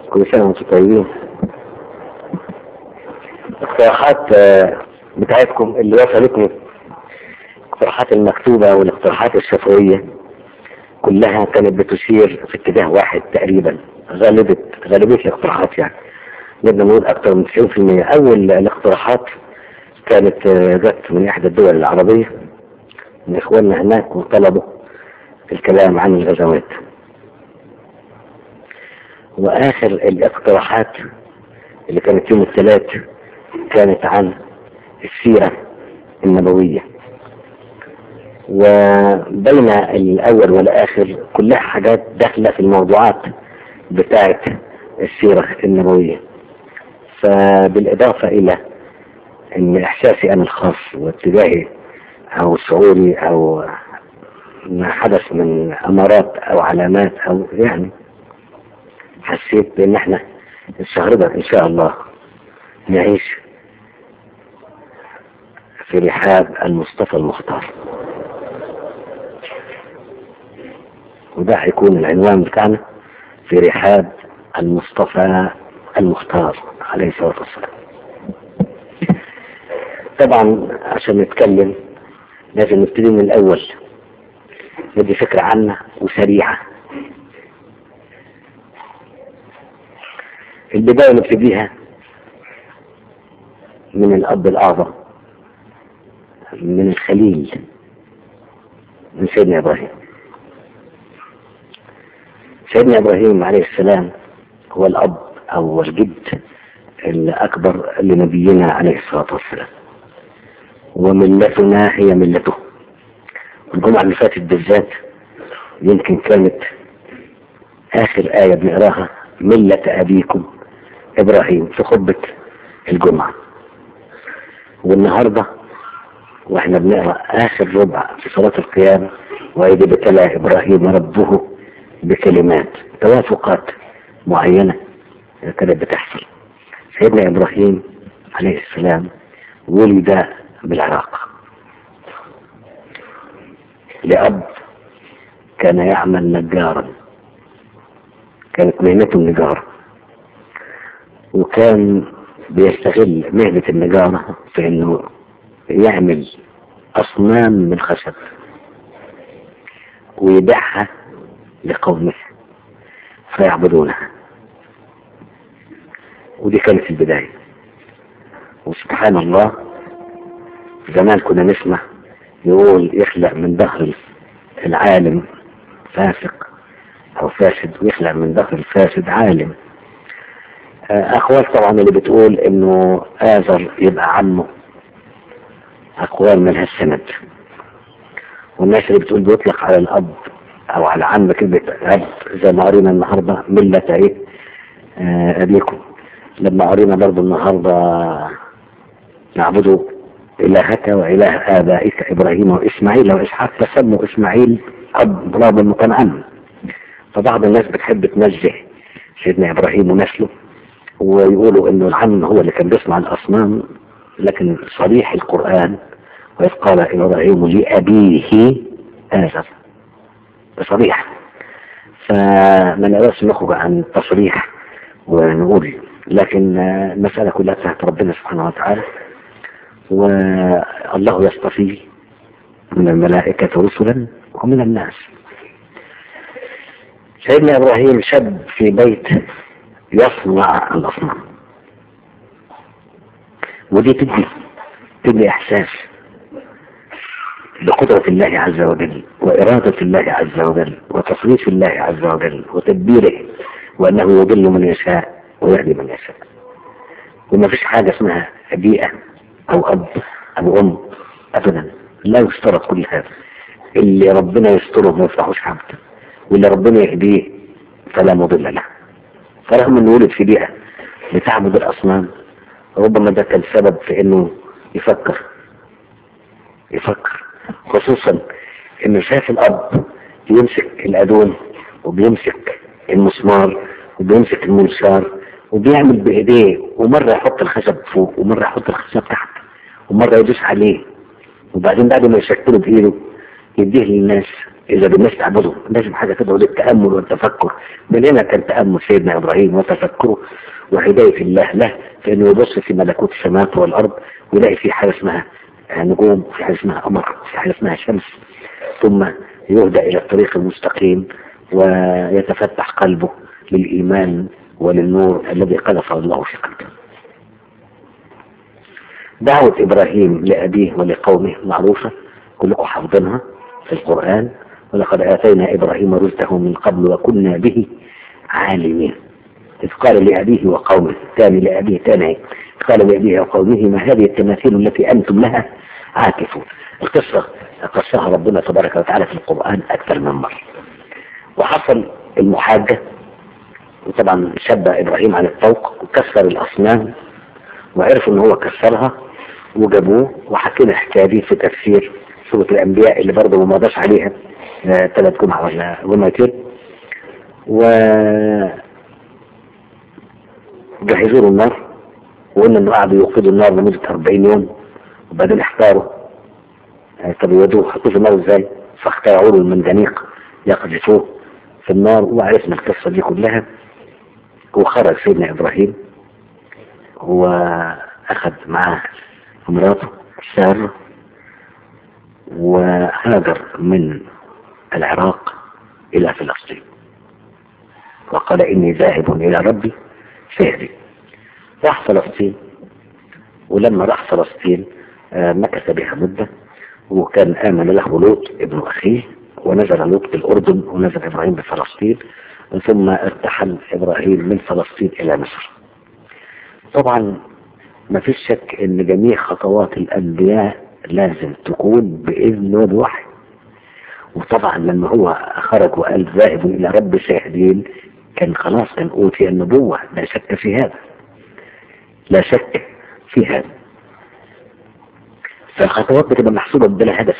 كل سنة وانتم طيبين الاقتراحات آه، بتاعتكم اللي وصلتني الاقتراحات المكتوبة والاقتراحات الشفوية كلها كانت بتشير في اتجاه واحد تقريبا غالبة غالبية الاقتراحات يعني نقدر نقول أكثر من 90% أول الاقتراحات كانت آه، جت من إحدى الدول العربية من إخواننا هناك وطلبوا الكلام عن الغزوات وآخر الاقتراحات اللي كانت يوم الثلاث كانت عن السيرة النبوية وبين الأول والآخر كلها حاجات داخلة في الموضوعات بتاعة السيرة النبوية فبالإضافة إلى أن إحساسي أنا الخاص واتجاهي أو شعوري أو ما حدث من أمارات أو علامات أو يعني حسيت بأن احنا الشهر ده إن شاء الله نعيش في رحاب المصطفى المختار وده هيكون العنوان بتاعنا في رحاب المصطفى المختار عليه الصلاة والسلام طبعا عشان نتكلم لازم نبتدي من الأول ندي فكرة عامة وسريعة البداية نبتديها من الأب الأعظم من الخليل من سيدنا إبراهيم سيدنا إبراهيم عليه السلام هو الأب أو الجد الأكبر لنبينا عليه الصلاة والسلام وملتنا هي ملته الجمعة اللي فاتت بالذات يمكن كانت آخر آية بنقراها ملة أبيكم إبراهيم في خطبة الجمعة والنهاردة واحنا بنقرا آخر ربع في صلاة القيامة وإذ ابتلى إبراهيم ربه بكلمات توافقات معينة كانت بتحصل سيدنا إبراهيم عليه السلام ولد بالعراق لأب كان يعمل نجارا كانت مهنته النجارة وكان بيستغل مهنة النجارة في انه يعمل اصنام من خشب ويبيعها لقومه فيعبدونها ودي كانت البداية وسبحان الله زمان كنا نسمع يقول يخلق من ظهر العالم فاسق او فاسد ويخلق من ظهر الفاسد عالم اقوال طبعا اللي بتقول انه آزر يبقى عمه اقوال ملهاش سند والناس اللي بتقول بيطلق على الاب او على عم كلمة اب زي ما قرينا النهارده ملة ايه آه ابيكم لما قرينا برضه النهارده نعبدوا إلهك وإله آبائك إبراهيم وإسماعيل وإسحاق فسموا إسماعيل أب راب المتنعم فبعض الناس بتحب تنزه سيدنا إبراهيم ونسله ويقولوا إنه العم هو اللي كان بيصنع الأصنام لكن صريح القرآن وإذ قال إبراهيم لأبيه آزر بصريح فما نقدرش نخرج عن تصريح ونقول لكن المسألة كلها تحت ربنا سبحانه وتعالى والله يصطفي من الملائكة رسلا ومن الناس سيدنا إبراهيم شاب في بيت يصنع الأصنام ودي تدي تدي إحساس بقدرة الله عز وجل وإرادة الله عز وجل وتصريف الله عز وجل وتدبيره وأنه يضل من يشاء ويهدي من يشاء وما فيش حاجة اسمها بيئة أو أب أو أم أبدا لا يشترط كل هذا اللي ربنا يستره ما يفتحوش عبد واللي ربنا يهديه فلا مضل له فرغم انه ولد في بيئة بتعبد الأصنام ربما ده كان سبب في انه يفكر يفكر خصوصا انه شاف الأب بيمسك الأدون وبيمسك المسمار وبيمسك المنشار وبيعمل بإيديه ومرة يحط الخشب فوق ومرة يحط الخشب تحت ومرة يدوس عليه وبعدين بعد ما يشكله بإيده يديه للناس إذا بالناس تعبده لازم حاجة كده للتأمل والتفكر من هنا كان تأمل سيدنا إبراهيم وتفكره وهداية الله له فإنه يبص في ملكوت السماوات والأرض ويلاقي في حاجة اسمها نجوم في حاجة اسمها قمر في حاجة اسمها شمس ثم يهدى إلى الطريق المستقيم ويتفتح قلبه للإيمان وللنور الذي قذفه الله في قلبه دعوة إبراهيم لأبيه ولقومه معروفة كلكم حافظينها في القرآن ولقد آتينا إبراهيم رشده من قبل وكنا به عالمين إذ قال لأبيه وقومه تاني لأبيه تاني قال لأبيه وقومه ما هذه التماثيل التي أنتم لها عاكفون القصة قصها ربنا تبارك وتعالى في القرآن أكثر من مرة وحصل المحاجة وطبعا شبه إبراهيم على الفوق وكسر الأصنام وعرفوا إن هو كسرها وجابوه وحكينا الحكاية دي في تفسير سورة الأنبياء اللي برضه ما مضاش عليها ثلاث جمعة ولا جمعتين و جهزوا له النار وقلنا انه قعدوا يوقدوا النار لمدة 40 يوم وبعدين احتاروا طب يودوه حطوه في النار ازاي؟ فاخترعوا له المنجنيق يقذفوه في النار وعرفنا القصة دي كلها وخرج سيدنا إبراهيم وأخذ معاه مراته سارة وهاجر من العراق إلى فلسطين وقال إني ذاهب إلى ربي سيهدي راح فلسطين ولما راح فلسطين مكث بها مدة وكان آمن له لوط ابن أخيه ونزل لوط بالأردن ونزل إبراهيم بفلسطين ثم ارتحل إبراهيم من فلسطين إلى مصر طبعا ما فيش شك ان جميع خطوات الانبياء لازم تكون باذن وبوحي وطبعا لما هو خرج وقال ذاهب الى رب سيهدين كان خلاص كان اوتي النبوة لا شك في هذا لا شك في هذا فالخطوات بتبقى محسوبة بلا هدف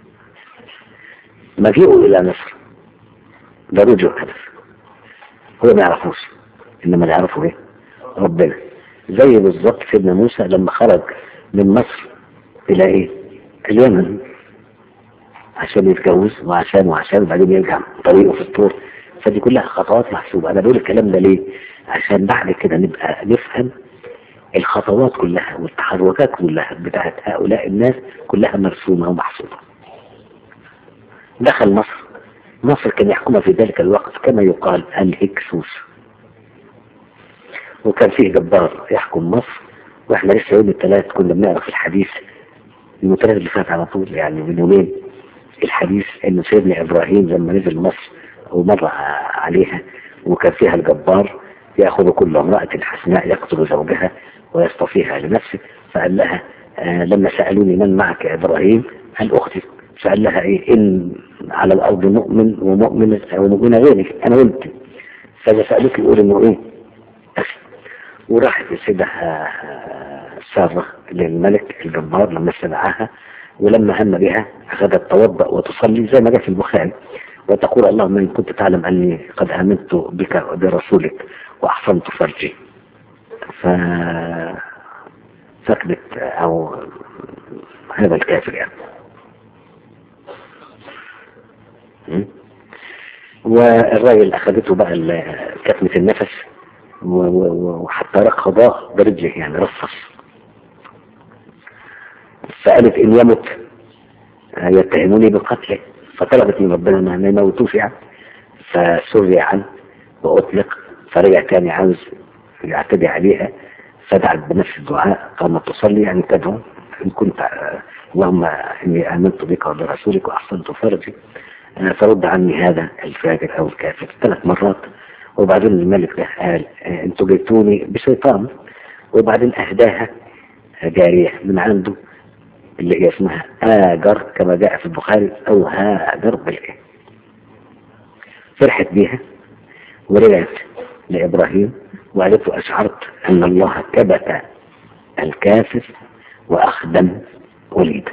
مجيئه الى مصر ده رجوع هدف هو ما يعرفوش انما اللي يعرفه ايه ربنا زي بالظبط سيدنا موسى لما خرج من مصر الى ايه اليمن عشان يتجوز وعشان وعشان وبعدين يرجع طريقه في الطور فدي كلها خطوات محسوبة انا بقول الكلام ده ليه عشان بعد كده نبقى نفهم الخطوات كلها والتحركات كلها بتاعت هؤلاء الناس كلها مرسومة ومحسوبة دخل مصر مصر كان يحكمها في ذلك الوقت كما يقال الهكسوس وكان فيه جبار يحكم مصر واحنا لسه يوم الثلاث كنا بنعرف الحديث يوم الثلاث اللي فات على طول يعني من يومين الحديث ان سيدنا ابراهيم لما نزل مصر ومر عليها وكان فيها الجبار ياخذ كل امرأة حسناء يقتل زوجها ويصطفيها لنفسه فقال لها آه لما سألوني من معك يا ابراهيم قال اختي فقال لها ايه ان على الارض مؤمن ومؤمن ومؤمنة غيرك انا قلت فاذا سألوك يقول انه ايه أسف وراحت السيدة سارة للملك الجبار لما استدعاها ولما هم بها أخذت توضأ وتصلي زي ما جاء في البخاري وتقول اللهم إن كنت تعلم أني قد آمنت بك وبرسولك وأحصنت فرجي ف فكدت أو هذا الكافر يعني والراجل أخذته بقى كتمة النفس وحتى رقضاه برجله يعني رصص فقالت إن يمت يتهموني بالقتل فطلبت من ربنا ما يموتوش يعني فسري عنه وأطلق فرجع تاني عاوز يعتدي عليها فدعت بنفس الدعاء قامت تصلي يعني تدعو إن كنت اللهم إني آمنت بك وبرسولك وأحسنت فرجي فرد عني هذا الفاجر أو الكافر ثلاث مرات وبعدين الملك ده قال انتوا جيتوني بشيطان وبعدين اهداها جارية من عنده اللي هي اسمها آجر كما جاء في البخاري او هاجر بالايه فرحت بيها ورجعت لابراهيم وقالت له اشعرت ان الله كبت الكافر واخدم وليدا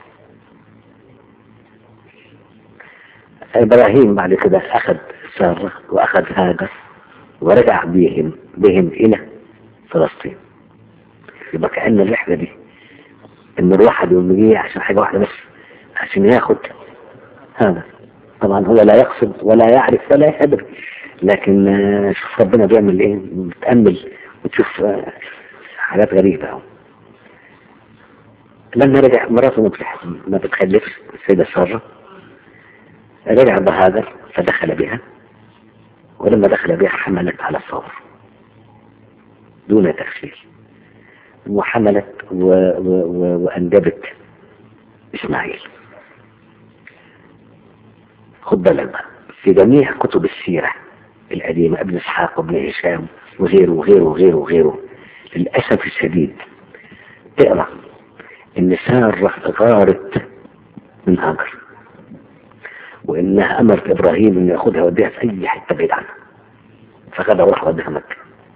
ابراهيم بعد كده اخذ سارة واخذ هاجر ورجع بهم بهم الى فلسطين يبقى كأن الرحلة دي ان الواحد يوم يجي عشان حاجة واحدة بس عشان ياخد هذا طبعا هو لا يقصد ولا يعرف ولا يدري لكن آه، شوف ربنا بيعمل ايه بتأمل وتشوف آه، حاجات غريبة أهو. لما رجع مراته ما بتح- ما بتخلفش السيدة سارة رجع بهاجر فدخل بها ولما دخل بها حملت على الصور دون تخفيف وحملت و... و... و... وأنجبت إسماعيل خد بالك بقى في جميع كتب السيرة القديمة ابن إسحاق وابن هشام وغيره وغيره وغيره وغيره للأسف الشديد تقرأ إن سارة غارت من هاجر وإنها أمرت إبراهيم إنه ياخدها ويوديها في أي حتة بعيد عنها فخدها وراح وديها مكة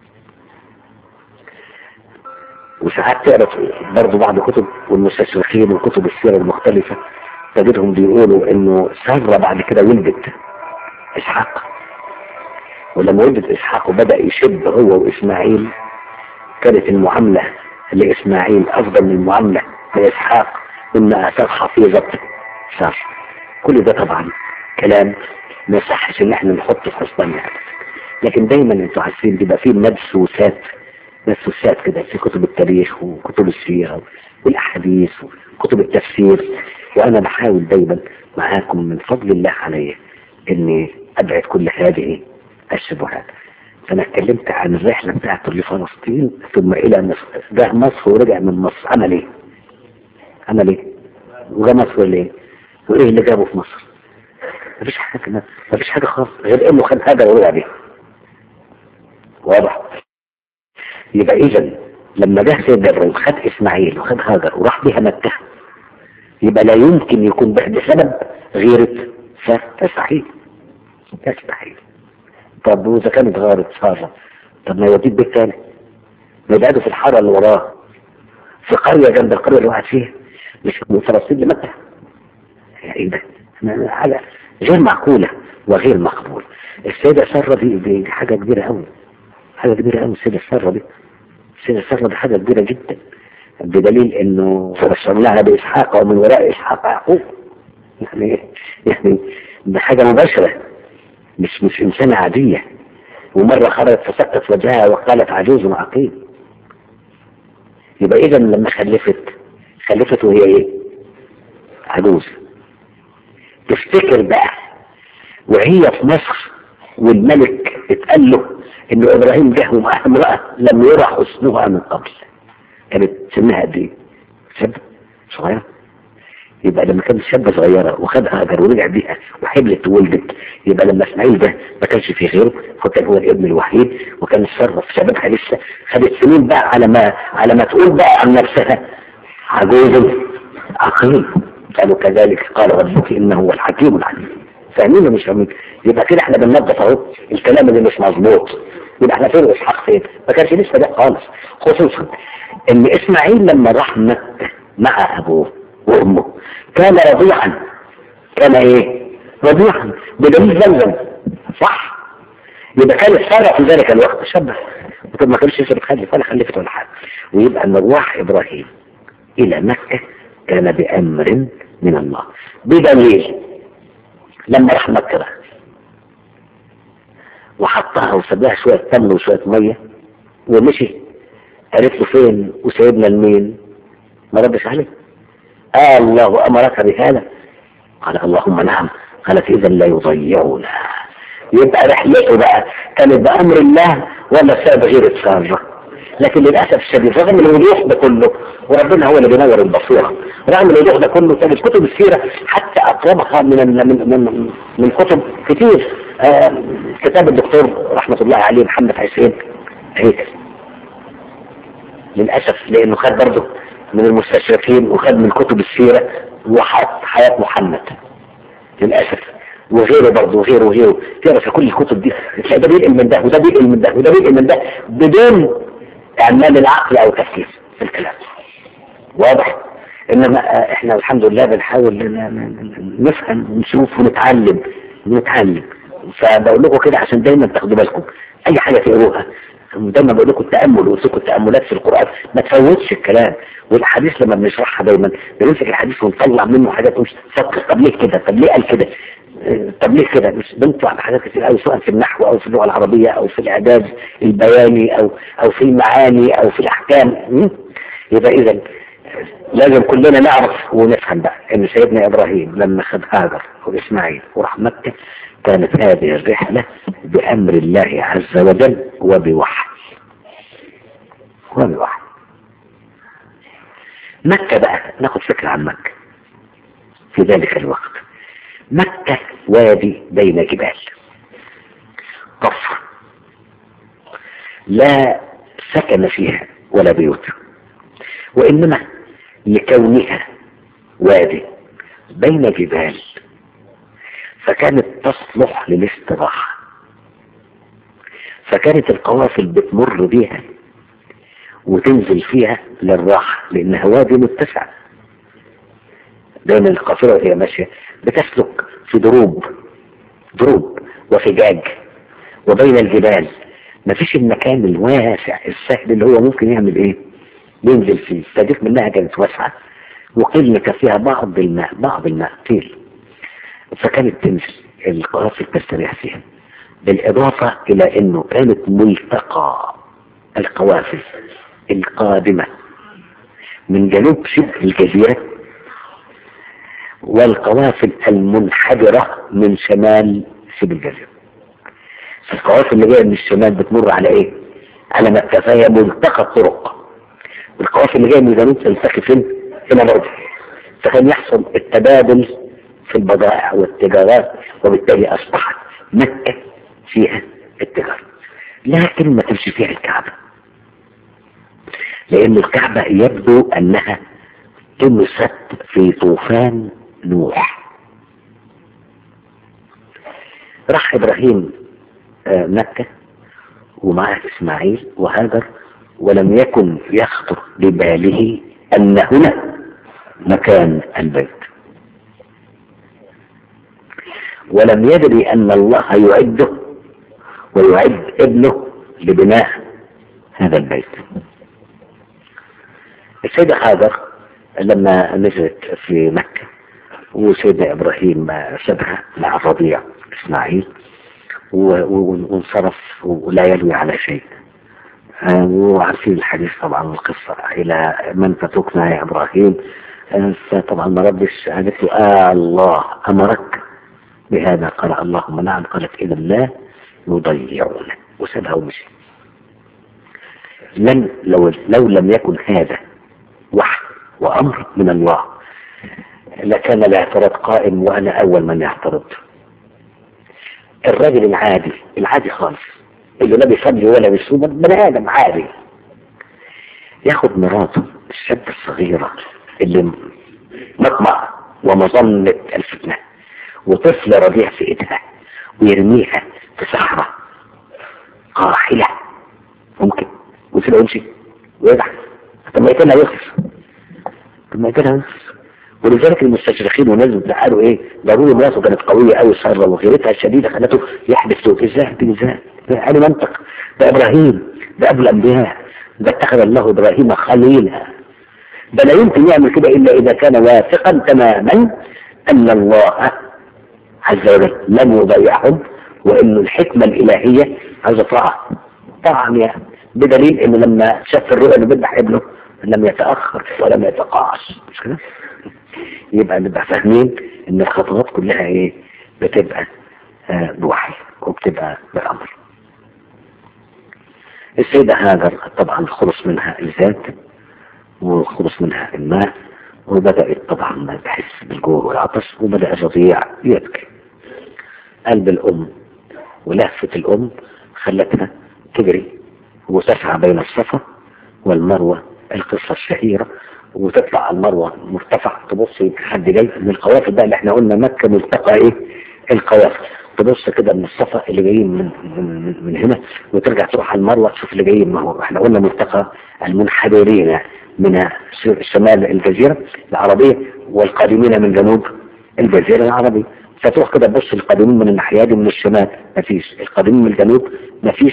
وساعات تقرا برضه بعض كتب والمستشرقين وكتب السيره المختلفه تجدهم بيقولوا انه ساره بعد كده ولدت اسحاق ولما ولدت اسحاق وبدا يشب هو واسماعيل كانت المعامله لاسماعيل افضل من المعامله لاسحاق مما اثار حفيظه ساره كل ده طبعا كلام ما يصحش ان احنا نحطه في حسباننا لكن دايما انتوا عارفين بيبقى فيه مدسوسات مدسوسات كده في كتب التاريخ وكتب السيرة والأحاديث وكتب التفسير وأنا بحاول دايما معاكم من فضل الله علي إني أبعد كل هذه الشبهات فأنا اتكلمت عن الرحلة بتاعته لفلسطين ثم إلى مصر جه مصر ورجع من مصر عمل إيه؟ عمل إيه؟ وجا مصر ليه؟ وإيه اللي جابه في مصر؟ مفيش حاجة مفيش حاجة خالص غير إنه خد هذا ورجع بيه واضح يبقى اذا لما جه سيدنا ابراهيم خد اسماعيل وخد هاجر وراح بها مكه يبقى لا يمكن يكون ده بسبب غيرة فاستحيل يستحيل طب واذا كانت غارت ساره طب ما يوديه بيت تاني ما يبعدوا في الحاره اللي وراه في قريه جنب القريه اللي واحد فيها مش من فلسطين لمكه ايه ده؟ ما- حاجه غير معقوله وغير مقبول السيده ساره دي, دي حاجه كبيره قوي حاجه كبيره قوي السيده ساره دي السيده ساره دي حاجه كبيره جدا بدليل انه فبشر لها باسحاق ومن وراء اسحاق يعقوب يعني يعني ده حاجه مباشره مش مش انسانه عاديه ومره خرجت فسقت وجهها وقالت عجوز عقيم يبقى اذا لما خلفت خلفت وهي ايه؟ عجوز تفتكر بقى وهي في مصر والملك اتقال له انه ابراهيم جه ومعاه امراه لم يرى حسنها من قبل كانت سنها قد ايه؟ شاب صغيره يبقى لما كانت شابه صغيره وخد هاجر ورجع بيها وحبلت وولدت يبقى لما اسماعيل ده ما كانش في غيره وكان هو الابن الوحيد وكان الشر في شبابها لسه خدت سنين بقى على ما على ما تقول بقى عن نفسها عجوز عقيم قالوا كذلك قال ربك انه هو الحكيم العليم فاهمين ولا مش فاهمين يبقى كده احنا بننظف اهو الكلام اللي مش مظبوط يبقى احنا فين اسحاق فين ما كانش لسه ده خالص خصوصا ان اسماعيل لما راح مكه مع ابوه وامه كان رضيعا كان ايه رضيعا بدليل زمزم صح يبقى كان سارة في ذلك الوقت شبه طب ما كانش لسه بتخلف ولا خلفت ولا حاجه ويبقى مروح ابراهيم الى مكه كان بامر من الله بدليل لما راح مكه بقى وحطها وسابها شويه تمر وشويه ميه ومشي قالت له فين وسيدنا لمين ما ردش عليه آه الله امرك بهذا قال اللهم نعم قالت اذا لا يضيعنا يبقى رحلته بقى كانت بامر الله ولا ساب غير ساره لكن للاسف الشديد رغم الوضوح ده كله وربنا هو اللي بينور البصيره رغم الوضوح ده كله كانت كتب السيره حتى اقربها من من من, من كتب كتير آه كتاب الدكتور رحمه الله عليه محمد حسين هيكل للاسف لانه خد برضه من المستشرقين وخد من كتب السيره وحط حياه محمد للاسف وغيره برضه وغيره وغيره تقرا في كل الكتب دي تلاقي ده بينقل من ده وده بينقل من ده وده بينقل من ده بدون اعمال العقل او تفكير في الكلام واضح انما احنا الحمد لله بنحاول نفهم ونشوف ونتعلم ونتعلم فبقول لكم كده عشان دايما تاخدوا بالكم اي حاجه تقروها دايما بقول لكم التامل وقلت لكم التاملات في القران ما تفوتش الكلام والاحاديث لما بنشرحها دايما بنمسك الحديث ونطلع منه حاجات مش فكر طب ليه كده طب ليه قال كده طب ليه كده مش بنطلع بحاجات كتير قوي سواء في النحو او في اللغه العربيه او في الاعجاز البياني او او في المعاني او في الاحكام م? يبقى اذا لازم كلنا نعرف ونفهم بقى ان سيدنا ابراهيم لما خد هاجر واسماعيل وراح مكه كانت هذه الرحله بامر الله عز وجل وبوحي وبوحي مكه بقى ناخد فكره عن مكه في ذلك الوقت مكة وادي بين جبال قصر لا سكن فيها ولا بيوت وإنما لكونها وادي بين جبال فكانت تصلح للاستراحة فكانت القوافل بتمر بيها وتنزل فيها للراحة لأنها وادي متسع دايما القافلة وهي ماشية بتسلك في دروب دروب وفجاج وبين الجبال مفيش المكان الواسع السهل اللي هو ممكن يعمل ايه ينزل فيه فديك منها كانت واسعة وقلة فيها بعض الماء بعض الماء قيل فكانت تنزل القوافل تستريح فيها بالإضافة إلى أنه كانت ملتقى القوافل القادمة من جنوب شبه الجزيرة والقوافل المنحدرة من شمال شبه الجزيرة القوافل اللي جاية من الشمال بتمر على ايه على مكة فهي ملتقى الطرق والقوافل اللي جاية من الجنوب تلتقي فين هنا برضه فكان يحصل التبادل في البضائع والتجارات وبالتالي اصبحت مكة فيها التجارة لكن ما تمشي فيها الكعبة لان الكعبة يبدو انها تمست في طوفان نوح راح ابراهيم مكة ومعه اسماعيل وهاجر ولم يكن يخطر بباله ان هنا مكان البيت ولم يدري ان الله يعده ويعد ابنه لبناء هذا البيت السيدة هاجر لما نزلت في مكة وسيدنا إبراهيم سابها مع الرضيع إسماعيل وانصرف ولا يلوي على شيء وعارفين الحديث طبعا القصة إلى من تتركنا يا إبراهيم فطبعا ما ردش قالت له آه الله أمرك بهذا قال اللهم نعم قالت إذا لا يضيعونك وسابها ومشي لن لو لو لم يكن هذا وحي وأمر من الله لكان الاعتراض قائم وأنا أول من يعترض الراجل العادي العادي خالص اللي لا بيصلي ولا بيصوم بني آدم عادي ياخد مراته الشاب الصغيرة اللي مطمع ومظنة الفتنة وطفل رضيع في ايدها ويرميها في صحراء قاحلة ممكن ويسيبها يمشي ويرجع طب ما يقتلها يخلص طب ما يقتلها يخلص ولذلك المستشرقين والناس قالوا ايه ضروري مراته كانت قوية قوي سارة وغيرتها الشديدة خلته يحدث توت ازاي ازاي يعني منطق ده ابراهيم ده ابو الانبياء ده اتخذ الله ابراهيم خليلا ده لا يمكن يعمل كده الا اذا كان واثقا تماما ان الله عز وجل لم يضيعهم وان الحكمة الالهية عايزة طاعة طاعة يعني بدليل انه لما شاف الرؤيا اللي بيذبح ابنه لم يتأخر ولم يتقاعس مش كده يبقى نبقى فاهمين ان الخطوات كلها ايه بتبقى آه بوحي وبتبقى بأمر السيدة هاجر طبعا خلص منها الذات وخلص منها الماء وبدأت طبعا تحس بالجوع والعطش وبدأ الرضيع يبكي قلب الأم ولهفة الأم خلتها تجري وتسعى بين الصفا والمروة القصة الشهيرة وتطلع على المروة مرتفع تبص حد جاي من القوافل بقى اللي احنا قلنا مكة ملتقى ايه القوافل تبص كده من الصفا اللي جايين من, من, من هنا وترجع تروح على المروة تشوف اللي جايين ما هو احنا قلنا ملتقى المنحدرين من شمال الجزيرة العربية والقادمين من جنوب الجزيرة العربية فتروح كده تبص القادمين من الناحية دي من الشمال مفيش القادمين من الجنوب مفيش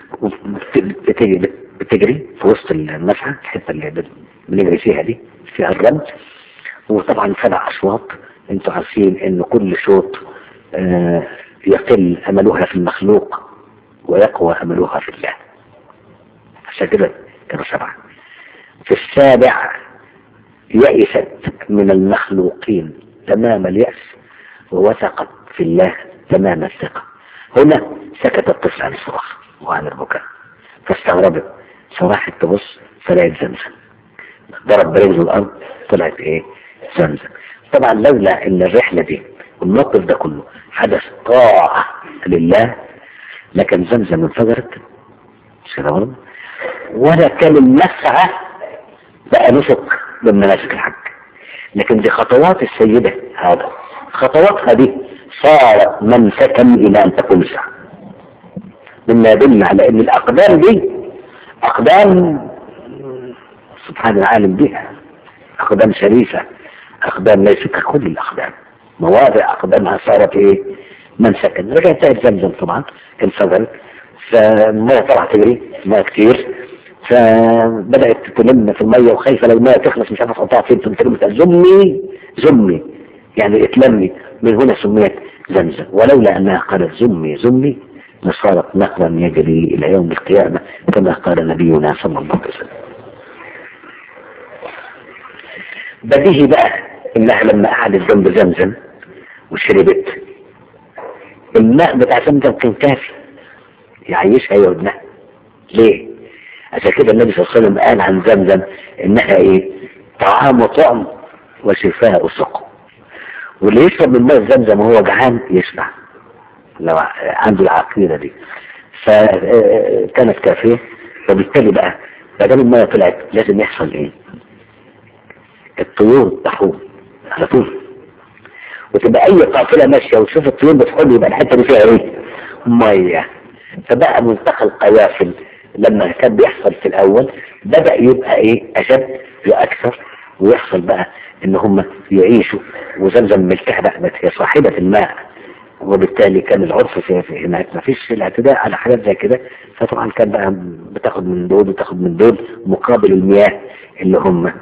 بتجري بتجري في وسط المسعى الحته اللي بنجري فيها دي فيها الرمل وطبعا سبع اشواط انتوا عارفين ان كل شوط آه يقل املها في المخلوق ويقوى املها في الله عشان كده كانوا سبعه في السابع يئست من المخلوقين تمام اليأس ووثقت في الله تمام الثقة هنا سكت الطفل عن الصراخ وعن البكاء فاستغربت فراحت تبص فلقيت زمزم ضرب برجل الارض طلعت ايه زمزم طبعا لولا ان الرحلة دي والموقف ده كله حدث طاعة لله لكن زمزم انفجرت مش كده برضه ولا كان المسعى بقى نسك من مناسك الحج لكن دي خطوات السيدة هذا خطواتها دي صارت منسكا الى ان تكون ساعة مما يدل على ان الاقدام دي اقدام سبحان العالم بها اقدام شريفة اقدام ليست ككل الاقدام مواضع اقدامها صارت ايه منسكا رجعت تاعت زمزم طبعا انفجرت فالمية طلعت تجري مية كتير فبدأت تلم في المية وخايفة لو المية تخلص مش عارفة تحطها فين تقوم تلم زمي زمي يعني اتلمي من هنا سميت زمزم ولولا انها قالت زمي زمي لصارت نهرا يجري الى يوم القيامة كما قال نبينا صلى الله عليه وسلم بديهي بقى انها لما قعدت جنب زمزم وشربت الماء بتاع زمزم كان كافي يعيشها هي وابنها ليه؟ عشان كده النبي صلى الله عليه وسلم قال عن زمزم انها ايه؟ طعام وطعم وشفاء وسقم واللي يشرب من ماء زمزم وهو جعان يشبع لو عنده العقيده دي فكانت كافيه وبالتالي بقى ما دام الميه طلعت لازم يحصل ايه؟ الطيور تحوم على طول وتبقى اي قافله ماشيه وتشوف الطيور بتحوم يبقى الحته دي فيها ايه؟ ميه فبقى ملتقى القوافل لما كان بيحصل في الاول بدأ يبقى ايه اشد واكثر ويحصل بقى ان هم يعيشوا وزمزم ملكها بقى هي صاحبة الماء وبالتالي كان العرف في, في هناك ما فيش الاعتداء على حاجات زي كده فطبعا كان بقى بتاخد من دول وتاخد من دول مقابل المياه اللي هم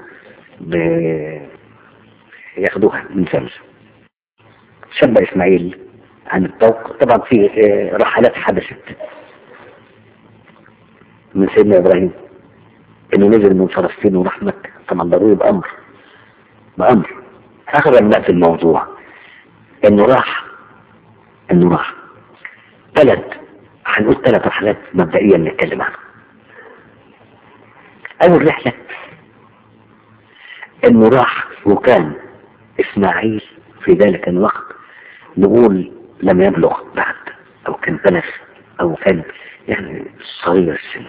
ياخدوها من زمزم شب اسماعيل عن الطوق طبعا في رحلات حدثت من سيدنا ابراهيم انه نزل من فلسطين وراح مكة طبعا ضروري بامر بامر اخر الماء في الموضوع انه راح انه راح ثلاث هنقول ثلاث رحلات مبدئيا نتكلم عنها اول رحلة انه راح وكان اسماعيل في ذلك الوقت نقول لم يبلغ بعد او كان بلغ او كان يعني صغير السن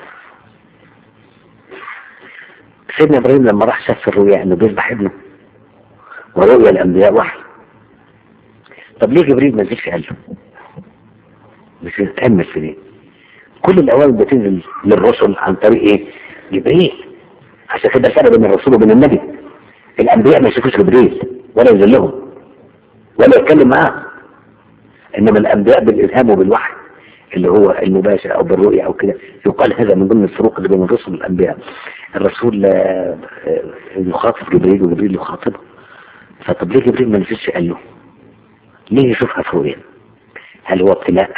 سيدنا ابراهيم لما راح شاف في الرؤيا انه بيذبح ابنه ورؤيا الانبياء وحي طب ليه جبريل ما نزلش قال له مش يتأمل في دي كل الاوامر بتنزل للرسل عن طريق ايه جبريل عشان كده الفرق بين الرسول وبين النبي الانبياء ما يشوفوش جبريل ولا ينزل لهم ولا يتكلم معاهم انما الانبياء بالالهام وبالوحي اللي هو المباشر او بالرؤية او كده يقال هذا من ضمن الفروق اللي بين الرسل والانبياء الرسول يخاطب جبريل وجبريل يخاطبه فطب ليه جبريل ما نزلش قال له ليه يشوفها في رؤيا هل هو ابتلاء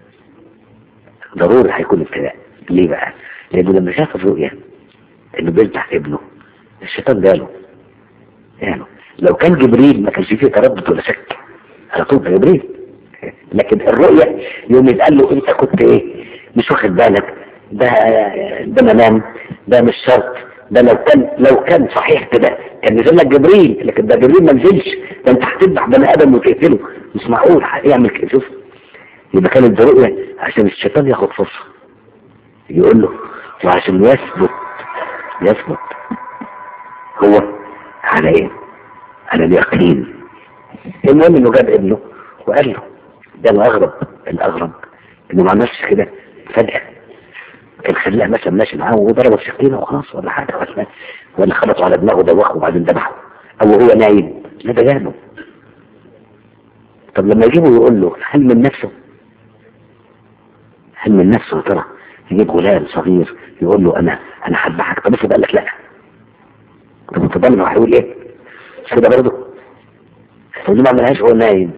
ضروري هيكون ابتلاء ليه بقى لانه لما شاف الرؤيا انه بيذبح ابنه الشيطان جاله يعني لو كان جبريل ما كانش فيه تردد ولا شك على طول ده جبريل لكن الرؤية يوم يتقال له انت كنت ايه مش واخد بالك ده ده منام ده مش شرط ده لو كان لو كان صحيح كده كان نزل لك جبريل لكن ده جبريل ما نزلش ده انت هتذبح بني ادم وتقتله مش معقول يعمل كده شوف يبقى كانت ده رؤية عشان الشيطان ياخد فرصة يقول له وعشان يثبت يثبت هو على ايه على اليقين المهم انه جاب ابنه وقال له ده الاغرب الاغرب انه ما عملش كده فجأة كان خلاه مثلا ماشي معاه وضربه بسكينه وخلاص ولا حاجه ولا ولا خبطوا على دماغه دوخه وبعدين ذبحه او هو نايم لا ده جاله طب لما يجيبه يقول له هل من نفسه هل من نفسه يا ترى يجيب غلام صغير يقول له انا انا هذبحك طب افرض قال لك لا طب انت ضامن هو هيقول ايه؟ مش كده برضه؟ طب ما عملهاش هو نايم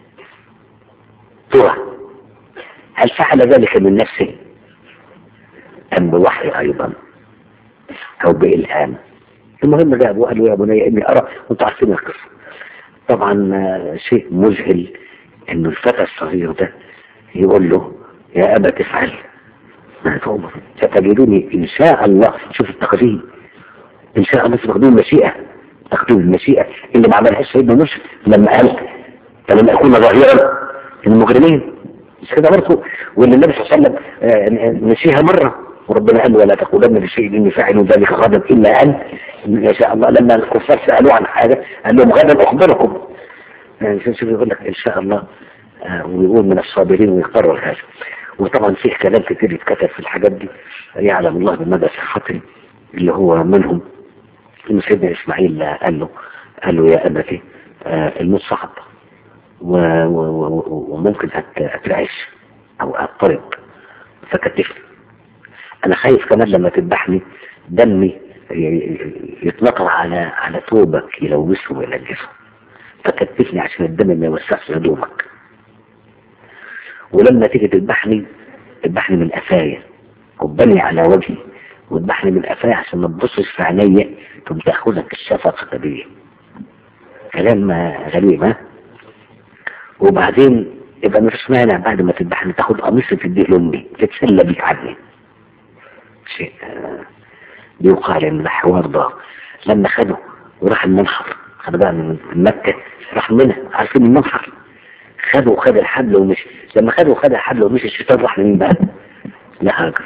ترى هل فعل ذلك من نفسه ام بوحي ايضا او بالهام المهم جاء ابوه قال له يا بني اني ارى وانتوا عارفين القصه طبعا آه، شيء مذهل انه الفتى الصغير ده يقول له يا ابا تفعل ما تؤمر ستجدوني ان شاء الله شوف التقديم ان شاء الله تقديم المشيئه تقديم المشيئه اللي ما عملهاش سيدنا موسى لما قال فلما اكون ظاهرا المجرمين مش كده برضه واللي النبي صلى الله عليه وسلم آه، نسيها مره وربنا قال ولا تقولن لشيء اني فاعل ذلك غدا الا ان ان شاء الله لما الكفار سالوه عن حاجه قال لهم غدا اخبركم يعني شوف يقول لك ان شاء الله آه، ويقول من الصابرين ويقرر هذا وطبعا فيه كلام كتير يتكتب في الحاجات دي يعلم الله بمدى صحته اللي هو منهم ان سيدنا اسماعيل قال له قال له يا ابتي آه، الموت صعب و- و- و- وممكن أت- اترعش او اضطرب فكتفني انا خايف كمان لما تذبحني دمي ي- ي- يتنطر على على ثوبك يلوثه وينجسه فكتفني عشان الدم ما يوسعش هدومك ولما تيجي تذبحني تذبحني من قفايا قبني على وجهي وتذبحني من قفايا عشان ما تبصش في عينيا ثم تاخذك الشفقه بيه كلام آه، غريب ها وبعدين يبقى مفيش مانع بعد ما تذبحني تاخد قميص تديه لامي تتسلى بيك عني شيء آه، بيقال ان الحوار ده لما خده وراح المنحر خد بقى من من مكة راح منها عارفين المنحر خده وخد الحبل ومشي لما خده وخد الحبل ومشي الشيطان راح لمين بقى؟ لهاجر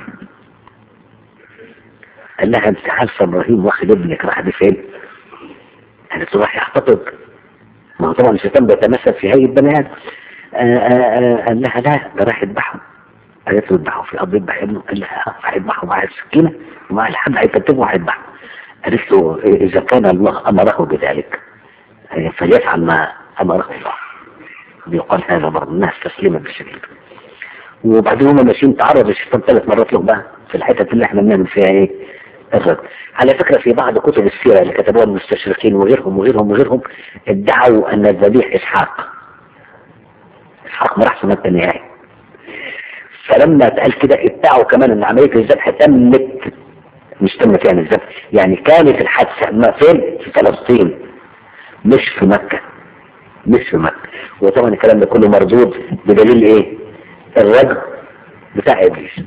قال لها انت عارفه ابراهيم واخد ابنك راح فين؟ قالت له راح يحتفظ ما هو طبعا الشيطان بيتمثل في هيئه بني ادم آه، آه، آه، قال لها لا ده راح يذبحه قالت له يذبحه في اب يذبح ابنه قال لها اه راح يذبحه مع السكينه ومع الحبل هيكتبه وهيذبحه قالت له اذا كان الله امره بذلك آه، فليفعل ما امره الله بيقال هذا برضه الناس تسليما بالشديد وبعدين هم ماشيين تعرض الشيطان ثلاث مرات له بقى في الحتت اللي احنا بنعمل فيها ايه الرد على فكرة في بعض كتب السيرة اللي كتبوها المستشرقين وغيرهم وغيرهم وغيرهم ادعوا ان الذبيح اسحاق اسحاق ما راحش مكة نهائي فلما اتقال كده ادعوا كمان ان عملية الذبح تمت مش تمت يعني الذبح يعني كانت الحادثة ما فين في فلسطين مش في مكة مش في مكة وطبعا الكلام ده كله مردود بدليل ايه الرجل بتاع ابليس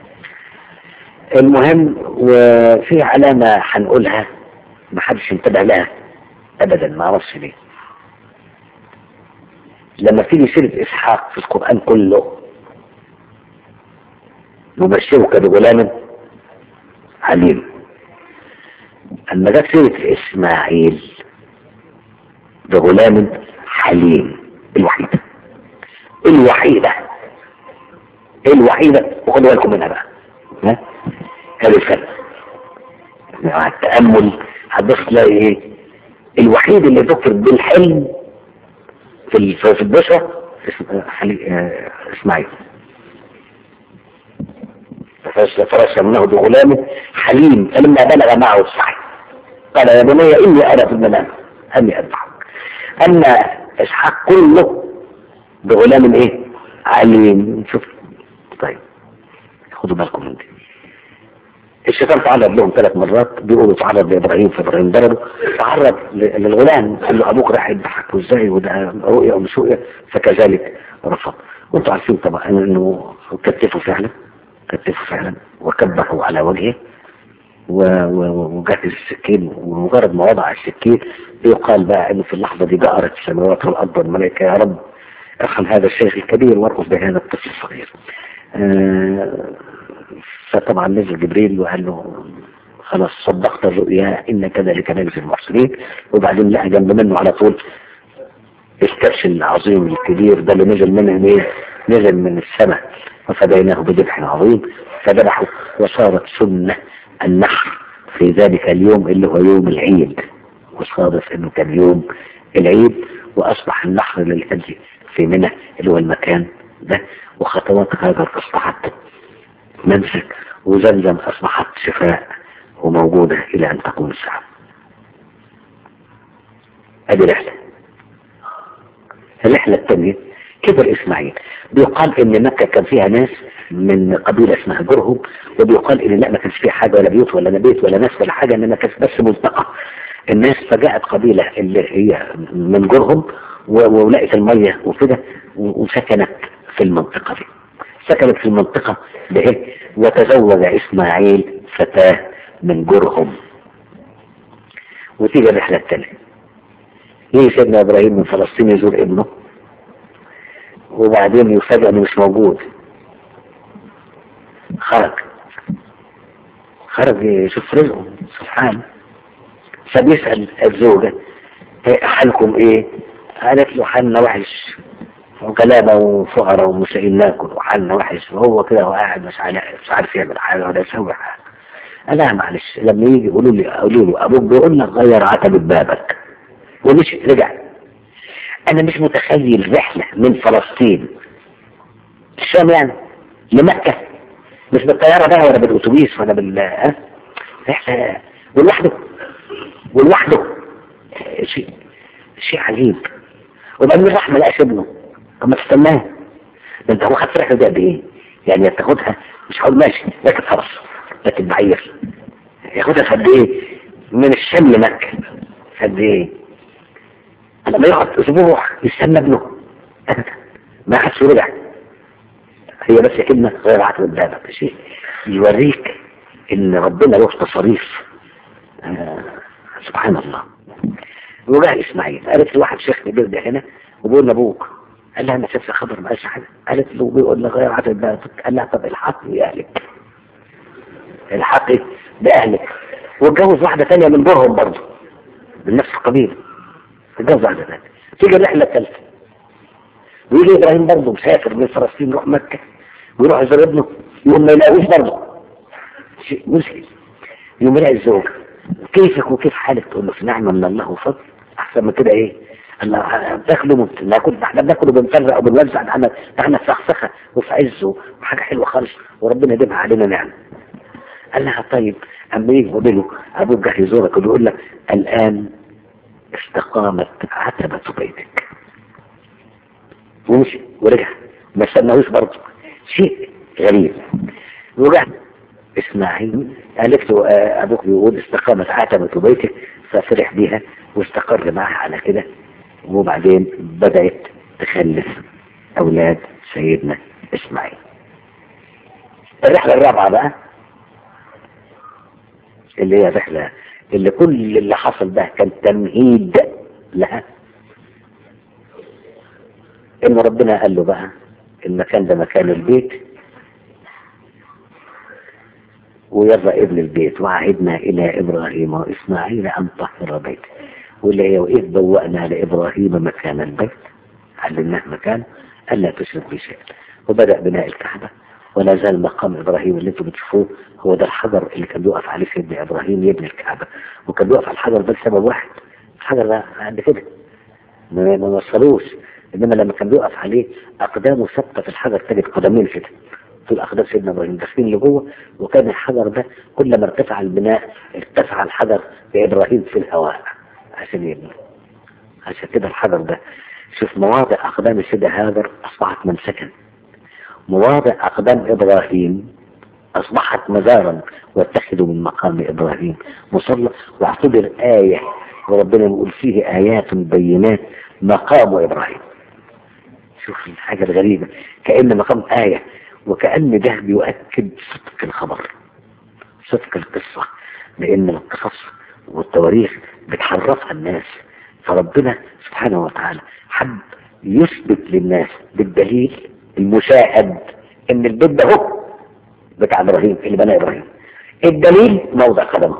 المهم وفي علامة هنقولها محدش انتبه لها ابدا ما اعرفش ليه لما تيجي سيرة اسحاق في القرآن كله نبشرك بغلام عليم اما جت سيرة اسماعيل بغلام حليم الوحيدة الوحيدة الوحيدة وخدوا بالكم منها بقى ها هذه الفرق مع التأمل هتبص تلاقي ايه الوحيد اللي ذكر بالحلم في ال- في البشرة اسم- حلي- آه، اسماعيل فرسمناه بغلام حليم فلما بلغ معه السعي قال يا بني اني ارى في المنام اني اذبحك اما اسحاق كله بغلام ايه عليم شوف طيب خدوا بالكم من دي الشيطان تعرض لهم ثلاث مرات بيقولوا تعرض لابراهيم فابراهيم ضربه تعرض ل- للغلام قال له ابوك راح يذبحك وازاي وده رؤيا ومش رؤيا فكذلك رفض وانتم عارفين طبعا انه كتفوا فعلا كتفوا فعلا وكبحوا على وجهه و- و- وجهز السكين ومجرد ما وضع السكين يقال بقى انه في اللحظه دي جأرت السماوات والارض والملائكه يا رب ارحم هذا الشيخ الكبير وارقص بهذا الطفل الصغير. آه، فطبعا نزل جبريل وقال له خلاص صدقت الرؤيا ان كذلك نجزي المحسنين وبعدين لقى جنب منه على طول الكبش العظيم الكبير ده اللي نزل منه ايه؟ نزل من السماء وفديناه بذبح عظيم فذبحوا وصارت سنه النحر في ذلك اليوم اللي هو يوم العيد وصادف انه كان يوم العيد واصبح النحر للهدي في منى اللي هو المكان ده وخطوات هذا اصبحت منسك وزمزم أصبحت شفاء وموجودة إلى أن تقوم الساعة هذه رحلة الرحلة الثانية كبر إسماعيل بيقال إن مكة كان فيها ناس من قبيلة اسمها جرهم وبيقال إن لا ما كانش فيها حاجة ولا بيوت ولا بيت ولا ناس ولا حاجة إنما كانت بس ملتقى الناس فجاءت قبيلة اللي هي من جرهم ولقت المية وكده وسكنت في المنطقة دي سكنت في المنطقة ده وتزوج إسماعيل فتاة من جرهم وتيجي الرحلة الثانية يجي سيدنا إبراهيم من فلسطين يزور ابنه وبعدين يفاجئ انه مش موجود خرج خرج يشوف رزقه سبحان فبيسأل الزوجة حالكم ايه قالت له حالنا وحش وغلابة وفقراء ومش لاقيين ناكل وحالنا وحش وهو كده وقاعد مش عارف مش عارف يعمل حاجة ولا يسوي حاجة قال لها معلش لما يجي يقولوا لي قولوا له ابوك بيقول لك غير عتبة بابك ومش رجع انا مش متخيل رحلة من فلسطين الشام يعني لمكة مش بالطيارة بقى ولا بالاتوبيس ولا بال ها رحلة ولوحده ولوحده شيء شيء عجيب وبعدين راح ما لقاش ابنه طب ما تستناه ده انت هو خد في الرحلة دي قد ايه؟ يعني تاخدها مش هقول ماشي لكن خلاص لكن بعير ياخدها في قد ايه؟ من الشام لمكة قد ايه؟ لما يقعد اسبوع يستنى ابنه ما حدش رجع هي بس كلمة غير عقل بابك شيء يوريك ان ربنا له تصاريف آه سبحان الله وجاء اسماعيل قالت له واحد شيخ كبير ده هنا وبيقول لابوك قال لها انا شفت خبر ما قالش حاجه قالت له بيقول لك غير عقل بابك قال لها طب الحقي باهلك الحقي باهلك واتجوز واحده ثانيه من دورهم برضه من نفس القبيله اتجوز واحده ثانيه تيجي الرحله الثالثه ويجي ابراهيم برضه مسافر من فلسطين يروح مكه ويروح يزور ابنه يقوم ما يلاقوش برضه شيء مشكل يقوم يلاقي الزوج كيفك وكيف حالك تقول له في نعمه من الله وفضل احسن من كده ايه الله بتاكلوا ناكل احنا بناكل وبنفرق وبنوزع ده احنا ده احنا في سخسخه وفي عزه وحاجه حلوه خالص وربنا يديمها علينا نعمه قال لها طيب اما يجي يقول له ابوك جه يزورك ويقول لك الان استقامت عتبه بيتك ومشي ورجع ما استناهوش برضه شيء غريب ورجع اسماعيل قالت له آه ابوك بيقول استقامت عتبة بيتك ففرح بيها واستقر معها على كده وبعدين بدأت تخلف اولاد سيدنا اسماعيل الرحلة الرابعة بقى اللي هي الرحلة اللي كل اللي حصل ده كان تمهيد لها ان ربنا قال له بقى المكان ده مكان البيت ويرى ابن البيت وعهدنا الى ابراهيم واسماعيل ان طهر بيته واللي هي واذ بوأنا لابراهيم مكان البيت علمناه مكان الا تشرك بي شيئا وبدا بناء الكعبه ولا زال مقام ابراهيم اللي انتم بتشوفوه هو ده الحجر اللي كان بيقف عليه سيدنا ابراهيم يبني الكعبه وكان بيقف على الحجر ده لسبب واحد الحجر ده قد كده ما ما وصلوش انما لما كان بيقف عليه اقدامه ثابته في الحجر تجد قدمين كده طول اقدام سيدنا ابراهيم داخلين لجوه وكان الحجر ده كلما ارتفع البناء ارتفع الحجر بابراهيم في الهواء عشان يبني عشان كده الحجر ده شوف مواضع اقدام السيدة هاجر اصبحت منسكا مواضع اقدام ابراهيم اصبحت مزارا واتخذوا من مقام ابراهيم مصلى واعتبر ايه وربنا يقول فيه ايات بينات مقام ابراهيم شوف الحاجة الغريبة كأن مقام آية وكأن ده بيؤكد صدق الخبر صدق القصة لأن القصص والتواريخ بتحرفها الناس فربنا سبحانه وتعالى حب يثبت للناس بالدليل المشاهد ان البيت ده هو بتاع ابراهيم اللي بنى ابراهيم الدليل موضع قدمه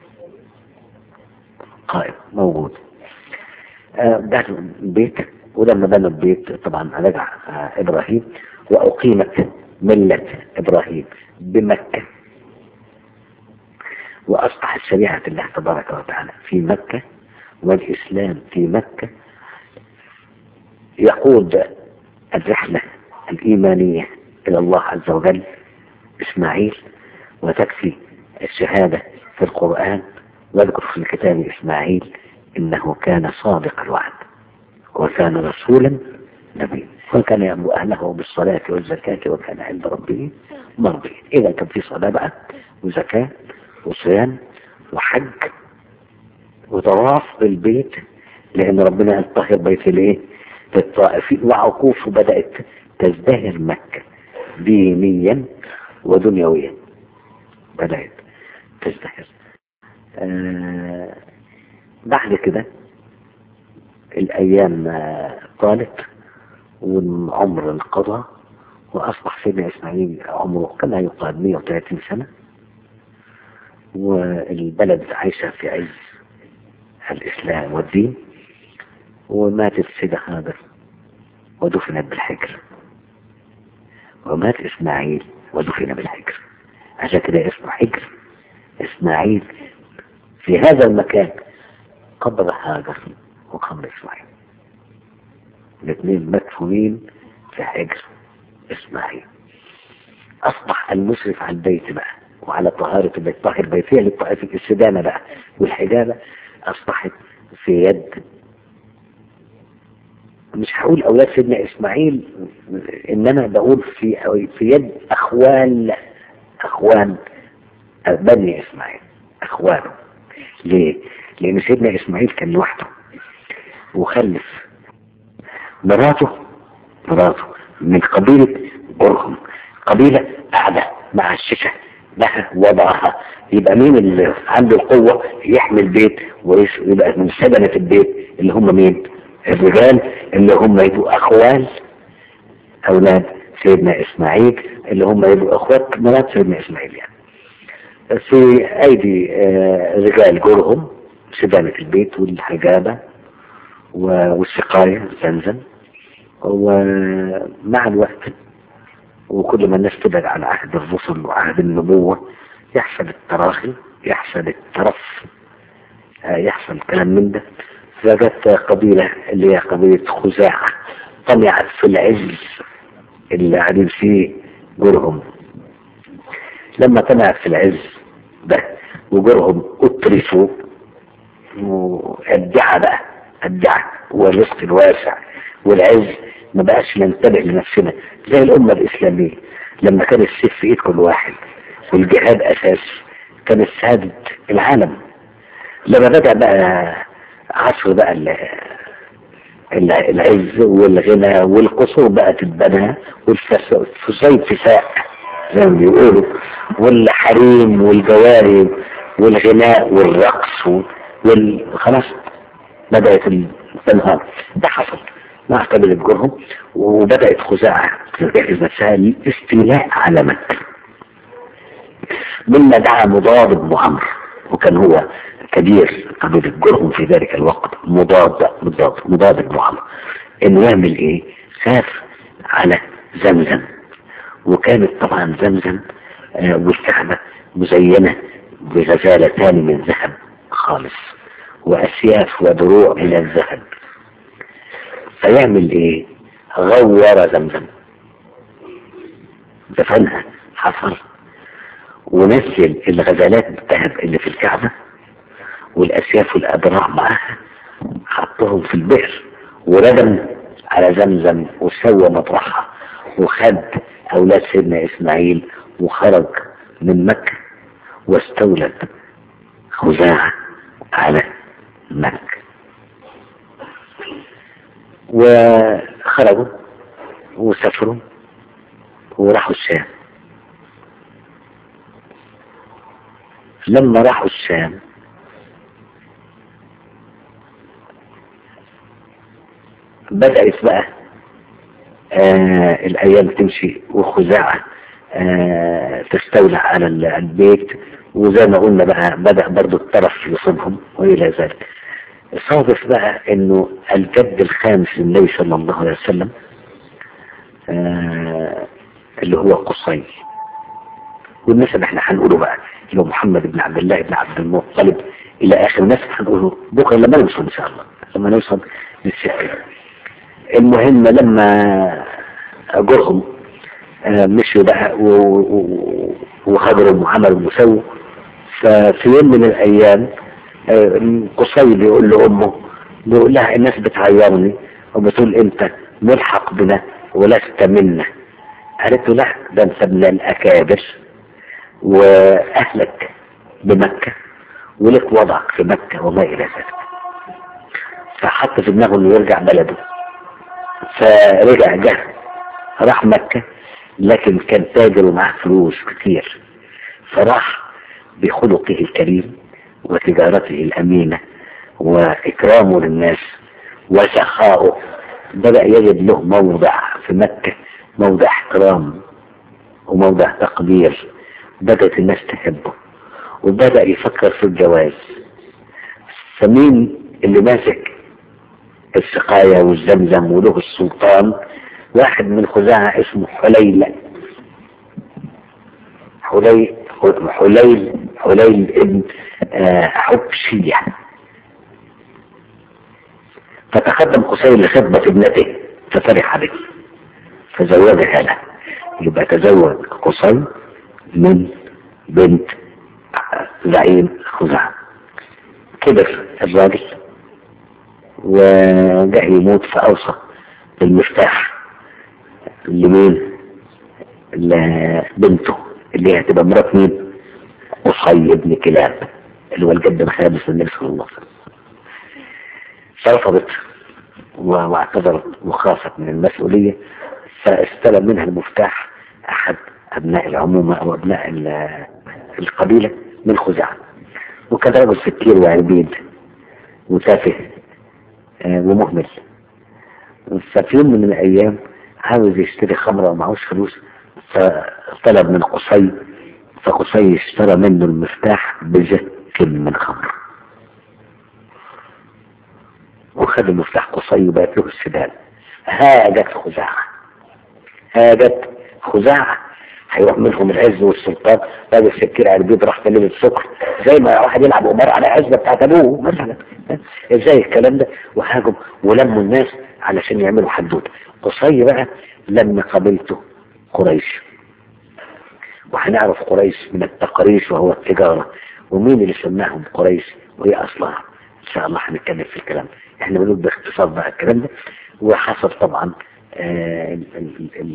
قائم موجود آه ده البيت ولما بنوا البيت طبعا رجع آه ابراهيم واقيمت ملة ابراهيم بمكة واصبحت شريعة الله تبارك وتعالى في مكة والاسلام في مكة يقود الرحلة الايمانية الى الله عز وجل إسماعيل وتكفي الشهادة في القرآن واذكر في الكتاب إسماعيل إنه كان صادق الوعد وكان رسولا نبيا وكان يأمر أهله بالصلاة والزكاة وكان عند ربه مرضيا إذا كان في صلاة بقى وزكاة وصيام وحج وطواف بالبيت لأن ربنا قال طهر بيت الإيه؟ للطائفين وعقوف بدأت تزدهر مكة دينيا ودنيويا بدأت تزدهر آه بعد كده الأيام آه، طالت والعمر انقضى وأصبح سيدنا إسماعيل عمره كما يقال 130 سنة والبلد عايشة في عز الإسلام والدين وماتت السيدة هاجر ودفنت بالحجر ومات إسماعيل ودفن بالحجر عشان كده اسمه حجر إسماعيل في هذا المكان قبر هاجر وقبر إسماعيل الاثنين مدفونين في حجر إسماعيل أصبح المشرف على البيت بقى وعلى طهارة البيت طاهر بيتية للطائفة السدانة بقى والحجابة أصبحت في يد مش هقول أولاد سيدنا إسماعيل إنما بقول في في يد أخوان أخوان بني إسماعيل أخوانه ليه؟ لأن سيدنا إسماعيل كان لوحده وخلف مراته مراته من قبيلة برهم قبيلة قاعدة مع الشيشة لها وضعها يبقى مين اللي عنده القوة يحمي البيت ويبقى من سبنة البيت اللي هم مين الرجال اللي هم يبقوا أخوال أولاد سيدنا إسماعيل اللي هم يبقوا أخوات مرات سيدنا إسماعيل يعني في أيدي آه، رجال جورهم سبانة البيت والحجابة والسقاية زمزم ومع الوقت وكل ما الناس تبعد عن عهد الرسل وعهد النبوة يحصل التراخي يحصل الترف آه، يحصل كلام من ده فجت قبيلة اللي هي قبيلة خزاعة طمعت في العز اللي قاعدين فيه جرهم لما طمعت في العز ده وجرهم اترفوا وادعى بقى ادعى والرزق الواسع والعز ما بقاش ننتبه لنفسنا زي الأمة الإسلامية لما كان السيف في إيد كل واحد والجهاد أساس كان السادة العالم لما بدأ بقى عصر بقى ال- ال- العز والغنى والقصور بقى تتبنى والفساد فساء زي ما بيقولوا والحريم والجواري والغناء والرقص وال... خلاص بدأت التنهار ده حصل مع قبيلة جرهم وبدأت خزاعة تجهز نفسها للاستيلاء على مكة مما دعا مضاد بن عمرو وكان هو كبير قبيلة جرهم في ذلك الوقت مضاد مضاد مضاد بن عمرو انه يعمل ايه خاف على زمزم وكانت طبعا زمزم آه، والكعبة مزينة بغزالتان من ذهب خالص وأسياف ودروع من الذهب فيعمل ايه غور زمزم دفنها حفر ونزل الغزالات الذهب اللي في الكعبة والأسياف والأدراع معاها حطهم في البئر وردم على زمزم وسوى مطرحها وخد أولاد سيدنا إسماعيل وخرج من مكة واستولد خزاعة على مكة وخرجوا وسافروا وراحوا الشام لما راحوا الشام بدأت بقى آه الأيام تمشي وخزاعة آه تستولى على ال- البيت وزي ما قلنا بقى بدأ برضو الطرف يصيبهم وإلى ذلك صادف بقى انه الجد الخامس للنبي صلى الله عليه وسلم آه اللي هو قصي والنسب احنا هنقوله بقى اللي هو محمد بن عبد الله بن عبد المطلب الى اخر النسب هنقوله بكره لما نوصل ان شاء الله لما نوصل للسحر المهم لما جرهم آه، مشوا بقى و- و- وهجروا وعملوا وسووا ففي يوم من الايام آه، قصي بيقول لامه بيقول لها الناس بتعيرني وبتقول انت ملحق بنا ولست منا قالت له لا ده انت من الاكابر واهلك بمكه ولك وضعك في مكه وما الى ذلك فحط في دماغه انه يرجع بلده فرجع جه راح مكة لكن كان تاجر ومعاه فلوس كتير فراح بخلقه الكريم وتجارته الأمينة وإكرامه للناس وسخاؤه بدأ يجد له موضع في مكة موضع احترام وموضع تقدير بدأت الناس تحبه وبدأ يفكر في الجواز فمين اللي ماسك السقاية والزمزم وله السلطان واحد من خزاعة اسمه حليل حليل حليل حليل ابن آه، حبشية فتقدم قصي لخطبة ابنته ففرح به فزوجها له يبقى تزوج قصي من بنت زعيم خزاعة كبر الراجل وجاء يموت فأوصى بالمفتاح لمين؟ لبنته اللي هي هتبقى مرات مين؟ قصي بن كلاب اللي هو الجد الخامس للنبي صلى الله عليه وسلم فرفضت و- واعتذرت وخافت من المسؤولية فاستلم منها المفتاح أحد أبناء العمومة أو أبناء ال- القبيلة من خزاعة وكان رجل سكير وعبيد وتافه آه، ومهمل ففي يوم من الأيام عاوز يشتري خمرة ومعهوش فلوس فطلب من قصي فقصي اشترى منه المفتاح بجك من خمر وخد المفتاح قصي وبقت له السدال هاجت خزاعة هاجت خزاعة هيروح منهم العز والسلطان راجل سكير عربيد راح تلم السكر زي ما واحد يلعب قمار على عزبة بتاعت ابوه مثلا ازاي الكلام ده وهاجم ولموا الناس علشان يعملوا حدود قصي بقى لما قابلته قريش وهنعرف قريش من التقريش وهو التجارة ومين اللي سماهم قريش وهي أصلها إن شاء الله هنتكلم في الكلام احنا بنقول باختصار بقى الكلام ده وحصل طبعا آه، ال- ال- ال-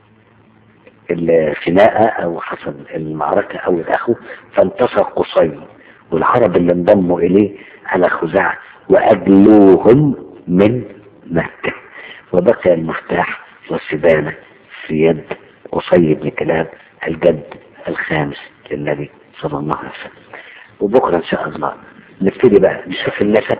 الخناقة أو حصل المعركة أو الأخو فانتصر قصي والعرب اللي انضموا إليه على خزاعة وأجلوهم من مكة وبقي المفتاح والسبانة في يد قصي بن كلاب الجد الخامس للنبي صلى الله عليه وسلم وبكرة إن شاء الله نبتدي بقى نشوف النسب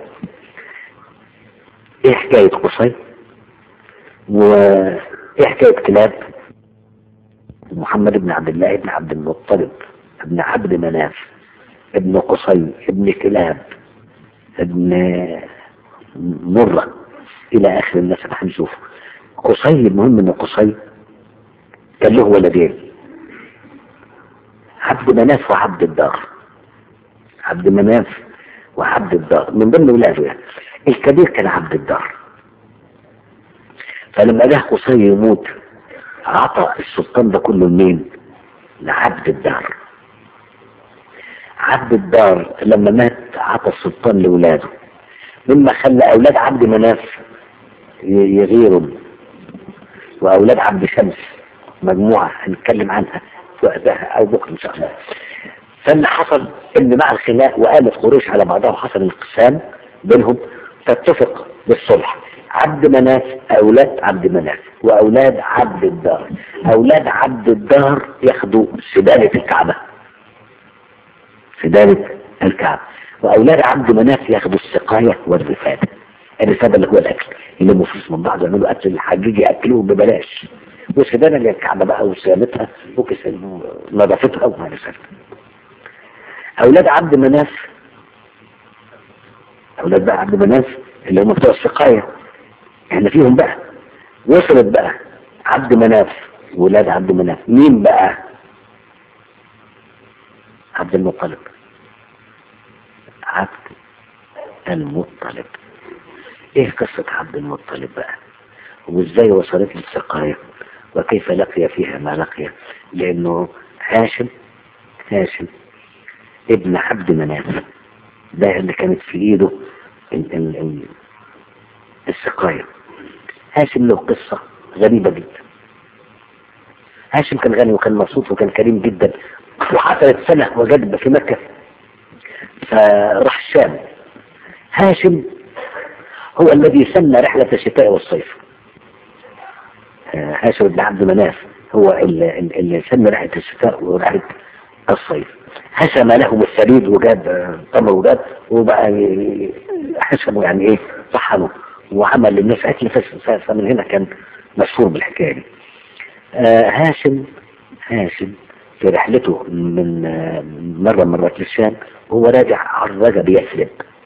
إيه حكاية قصي وإيه حكاية كلاب محمد بن عبد الله بن عبد المطلب ابن عبد مناف ابن قصي ابن كلاب ابن مرة إلى آخر الناس اللي هنشوفه قصي المهم إن قصي كان له ولدين عبد مناف وعبد الدار عبد مناف وعبد الدار من ضمن ولاده يعني الكبير كان عبد الدار فلما جه قصي يموت عطى السلطان ده كله لمين؟ لعبد الدار عبد الدار لما مات عطى السلطان لولاده مما خلى اولاد عبد مناف ي- يغيروا واولاد عبد شمس مجموعه هنتكلم عنها في وقتها او بكره ان شاء الله فاللي حصل ان مع الخناق وقامت قريش على بعضها وحصل انقسام بينهم فاتفق بالصلح عبد مناف اولاد عبد مناف واولاد عبد الدار اولاد عبد الدار ياخدوا سدالة الكعبة سدالة الكعبة واولاد عبد مناف ياخدوا السقاية والرفادة الرفادة اللي هو الاكل يلموا فلوس من بعض ويعملوا اكل الحجيج ياكلوهم ببلاش والسدانة اللي هي الكعبة بقى وصيانتها ونظافتها وما الى ذلك اولاد عبد مناف اولاد بقى عبد مناف اللي هم بتوع السقاية احنا فيهم بقى وصلت بقى عبد مناف ولاد عبد مناف مين بقى عبد المطلب عبد المطلب ايه قصة عبد المطلب بقى وازاي وصلت له السقاية وكيف لقي فيها ما لقي لأنه هاشم هاشم ابن عبد مناف ده اللي كانت في ايده ال ال ال السقاية هاشم له قصة غريبة جدا هاشم كان غني وكان مبسوط وكان كريم جدا وحصلت سنة وجد في مكة فراح الشام هاشم هو الذي سمى رحلة الشتاء والصيف هاشم بن عبد مناف هو اللي, اللي سمى رحلة الشتاء ورحلة الصيف هشم لهم السريد وجاب تمر وجاب وبقى حشموا يعني ايه طحنوا وعمل للناس اكل فمن هنا كان مشهور بالحكايه دي آه هاشم هاشم في رحلته من آه مرة مرات للشام وهو راجع عرج بيثرب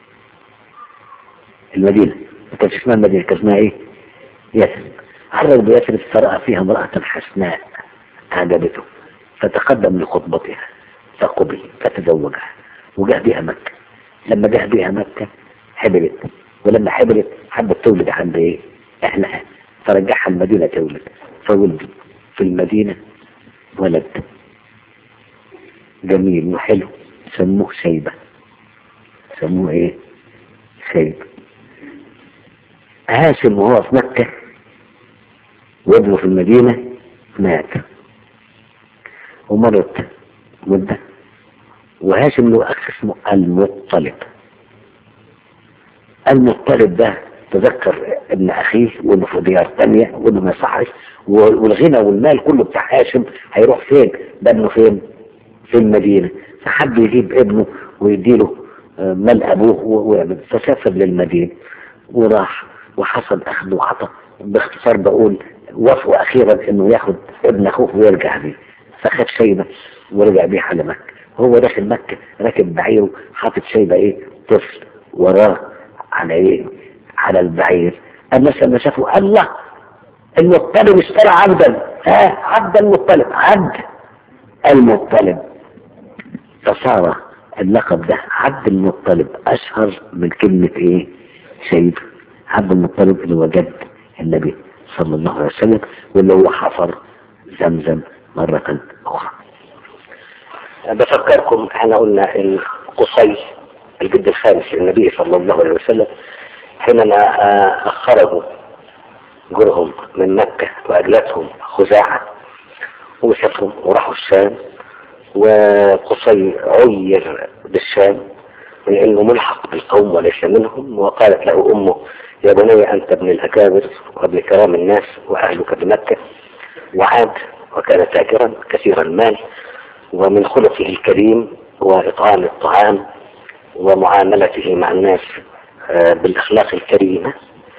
المدينة ما كانش اسمها المدينة كان اسمها ايه؟ يثرب عرج بيثرب فرأى فيها امرأة حسناء أعجبته فتقدم لخطبتها فقبل فتزوجها وجاء بها مكة لما جاء بها مكة حبلت ولما حبلت حبت تولد عند ايه؟ اهلها فرجعها المدينة تولد فولد في المدينة ولد جميل وحلو سموه شيبة سموه ايه شيبة هاشم وهو في مكة وابنه في المدينة مات ومرت مدة وهاشم له أخ اسمه المطلب المطلب ده تذكر ابن أخيه وإنه في ديار تانية وإنه ما يصحش والغنى والمال كله بتاع هاشم هيروح فين؟ ده ابنه فين؟ في المدينة فحب يجيب ابنه ويديله مال أبوه فسافر للمدينة وراح وحصل أخذ وعطى باختصار بقول وافقوا أخيرا إنه ياخد ابن أخوه ويرجع بيه فخد شيبة ورجع بيه على مكة هو داخل مكة راكب بعيره حاطط شيبة ايه طفل وراه على ايه على البعير الناس لما شافوا الله المطلب اشترى عبدا ها عبد المطلب عبد المطلب فصار اللقب ده عبد المطلب اشهر من كلمة ايه شيب عبد المطلب اللي هو جد النبي صلى الله عليه وسلم واللي هو حفر زمزم مرة أخرى بفكركم احنا قلنا ان قصي الجد الخامس للنبي صلى الله عليه وسلم حينما خرجوا جرهم من مكة وأجلتهم خزاعة وسافروا وراحوا الشام وقصي عير بالشام لأنه ملحق بالقوم وليس منهم وقالت له أمه يا بني أنت ابن الأكابر وابن كرام الناس وأهلك بمكة وعاد وكان تاجرا كثير المال ومن خلقه الكريم وإطعام الطعام ومعاملته مع الناس بالأخلاق الكريمة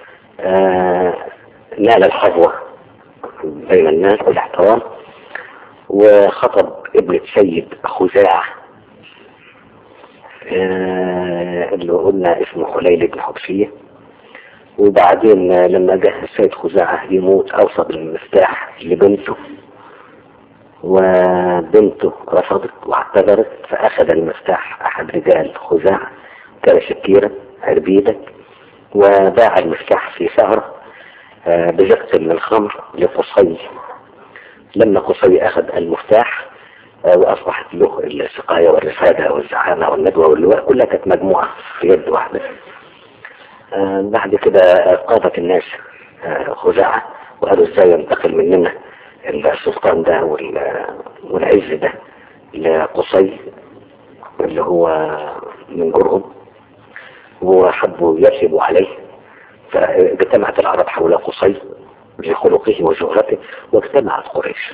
نال الحظوة بين الناس والاحترام وخطب ابنة سيد خزاعة اللي قلنا اسمه حليل بن حبشية وبعدين لما جه السيد خزاعة يموت أوصى بالمفتاح لبنته وبنته رفضت واعتذرت فأخذ المفتاح أحد رجال خزاعة كان شكيرا عربيدا وباع المفتاح في سهرة بزقة من الخمر لقصي لما قصي أخذ المفتاح وأصبحت له السقاية والرسالة والزعامة والندوة واللواء كلها كانت مجموعة في يد واحدة بعد كده قادت الناس خزاعة وقالوا ازاي ينتقل مننا السلطان ده والعز ده لقصي اللي هو من جرهم وحبوا يرسبوا عليه فاجتمعت العرب حول قصي بخلقه وشهرته واجتمعت قريش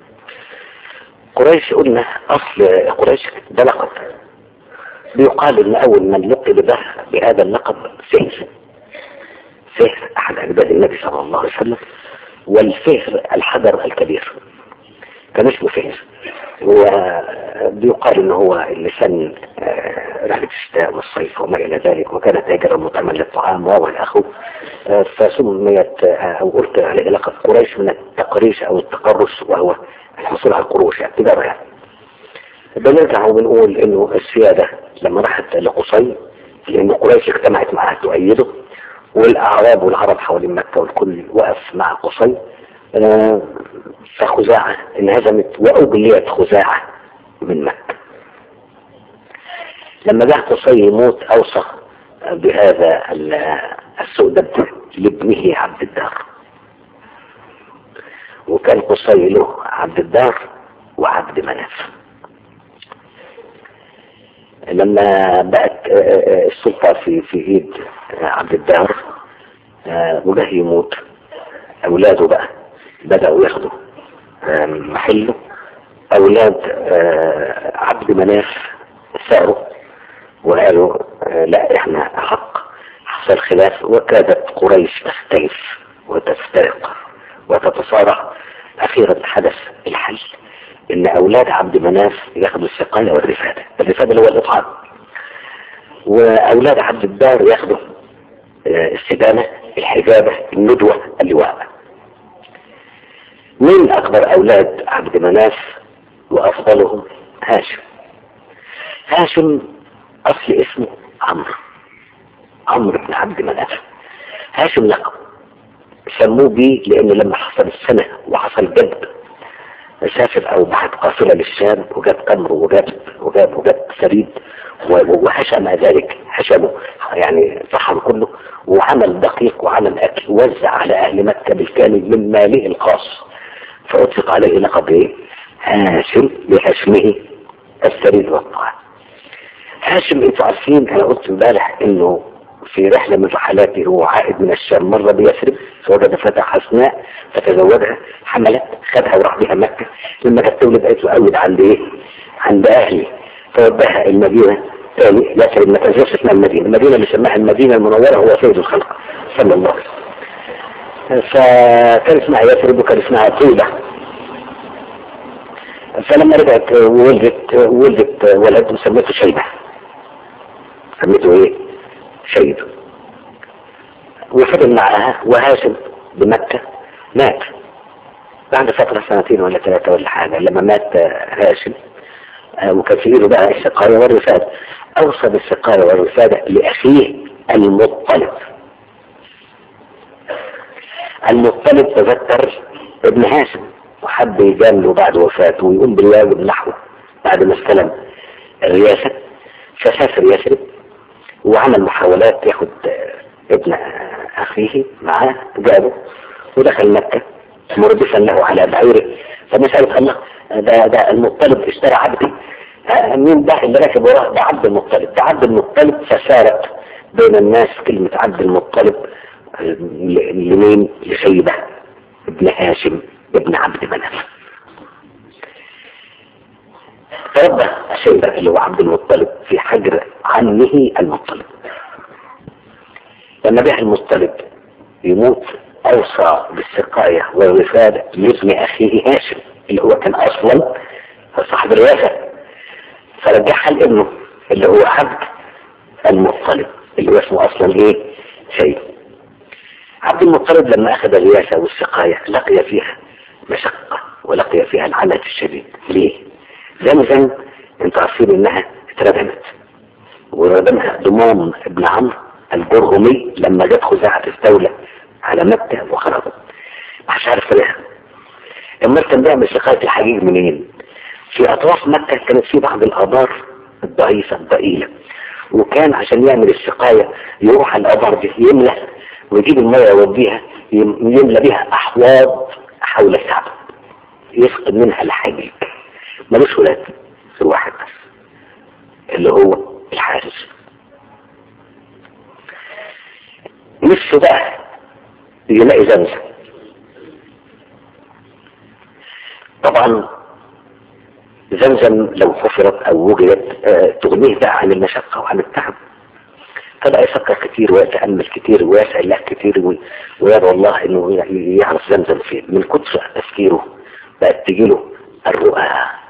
قريش قلنا اصل قريش ده لقب بيقال ان اول من لقب به بهذا اللقب فهر فهر احد اجداد النبي صلى الله عليه وسلم والفهر الحجر الكبير كان اسمه فهر وبيقال ان هو اللي سن رحلة الشتاء والصيف وما الى ذلك وكان تاجرا مطعما للطعام وهو الاخو فسميت او قلت عليه لقب قريش من التقريش او التقرش وهو الحصول على القروش يعني تجارة يعني بنرجع وبنقول انه السيادة لما راحت لقصي لان قريش اجتمعت معها تؤيده والاعراب والعرب حوالين مكة والكل وقف مع قصي آه، فخزاعة انهزمت وأبليت خزاعة من مكة لما جه قصي يموت أوصى بهذا السؤدد لابنه عبد الدار وكان قصي له عبد الدار وعبد مناف لما بقت السلطة في في ايد عبد الدار وجه يموت اولاده بقى بدأوا ياخدوا محله اولاد عبد مناف ساروا وقالوا لا احنا احق حصل خلاف وكادت قريش تختلف وتفترق وتتصارع اخيرا حدث الحل ان اولاد عبد مناف ياخدوا السقايه والرفاده الرفاده اللي هو الاطعام واولاد عبد الدار ياخدوا السدانه الحجابه الندوه اللواء من اكبر اولاد عبد مناف وافضلهم هاشم هاشم اصل اسمه عمرو عمرو بن عبد مناف هاشم لقب سموه بيه لان لما حصل السنة وحصل جد سافر او بعت قافلة للشام وجاب تمر وجاب وجاب وجاب سريد وحشم ذلك حشمه يعني طحن كله وعمل دقيق وعمل اكل وزع على اهل مكة بالكامل من ماله الخاص فاطلق عليه لقب ايه هاشم لهشمه السريد والطعام هاشم انتوا عارفين انا قلت امبارح انه في رحلة من رحلاته هو عائد من الشام مرة بيثرب فوجد فتى حسناء فتزوجها حملت خدها وراح بها مكة لما كانت تولد قالت له أولد عند إيه؟ عند أهلي فوداها المدينة تاني لكن ما تنساش اسمها المدينة المدينة اللي سماها المدينة المنورة هو سيد الخلق صلى الله عليه وسلم فكان اسمها يثرب وكان اسمها طيبة فلما رجعت ولدت ولدت ولد وسميته شيبة سميته ايه؟ شيب وفضل معها وهاشم بمكة مات بعد فترة سنتين ولا ثلاثة ولا حاجة لما مات هاشم وكان في ايده بقى السقاية والرفادة اوصى بالسقاية والرفادة لأخيه المطلب المطلب تذكر ابن هاشم وحب يجامله بعد وفاته ويقوم بالواجب نحوه بعد ما استلم الرياسة فسافر يثرب وعمل محاولات ياخد ابن اخيه معاه جابه ودخل مكة مردفا له على بعيره فمسألة الله ده ده المطلب اشترى عبدي مين ده اللي راكب وراه ده عبد المطلب ده عبد المطلب فسارت بين الناس كلمة عبد المطلب لمين لشيبة ابن هاشم ابن عبد مناف تربى شيبة اللي هو عبد المطلب في حجر عمه المطلب لما بيع المطلب يموت اوصى بالسقاية والرفادة لابن اخيه هاشم اللي هو كان اصلا صاحب الرياسة فرجعها لابنه اللي هو عبد المطلب اللي هو اسمه اصلا ايه شيء عبد المطلب لما اخذ الرياسة والسقاية لقي فيها مشقة ولقي فيها العنت الشديد ليه زمزم انتوا عارفين انها اتردمت وردمها ضمام ابن عمرو الجرهمي لما جت خزاعة تستولى على مكة وخربت مش عارف ليه اما كان بيعمل سقاية الحجيج منين في اطراف مكة كانت في بعض الابار الضعيفة الضئيلة وكان عشان يعمل السقاية يروح على الابار دي يملى ويجيب المية يوديها يملى بيها احواض حول الكعبة يفقد منها الحجيج ملوش ولاد غير واحد بس اللي هو الحارس نفسه بقى يلاقي زمزم طبعا زمزم لو حفرت او وجدت آه تغنيه بقى عن المشقة وعن التعب فبقى يفكر كتير ويتأمل كتير ويسأل الله كتير ويدعو الله انه يعرف زمزم فين من كتر تفكيره بقت تجيله الرؤى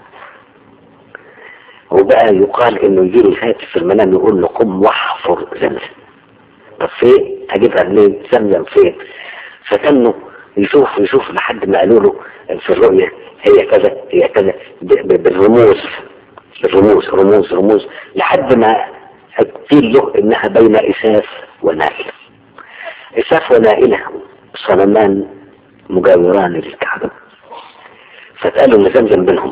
وبقى يقال انه يجي له الهاتف في المنام يقول له قم واحفر زمزم طب فين اجيبها منين زمزم فين فكانه يشوف يشوف لحد ما قالوا له في الرؤية هي كذا هي كذا بالرموز بالرموز رموز رموز لحد ما قيل له انها بين اساف ونائلة اساف ونائلة صنمان مجاوران للكعبة فاتقالوا ان زمزم بينهم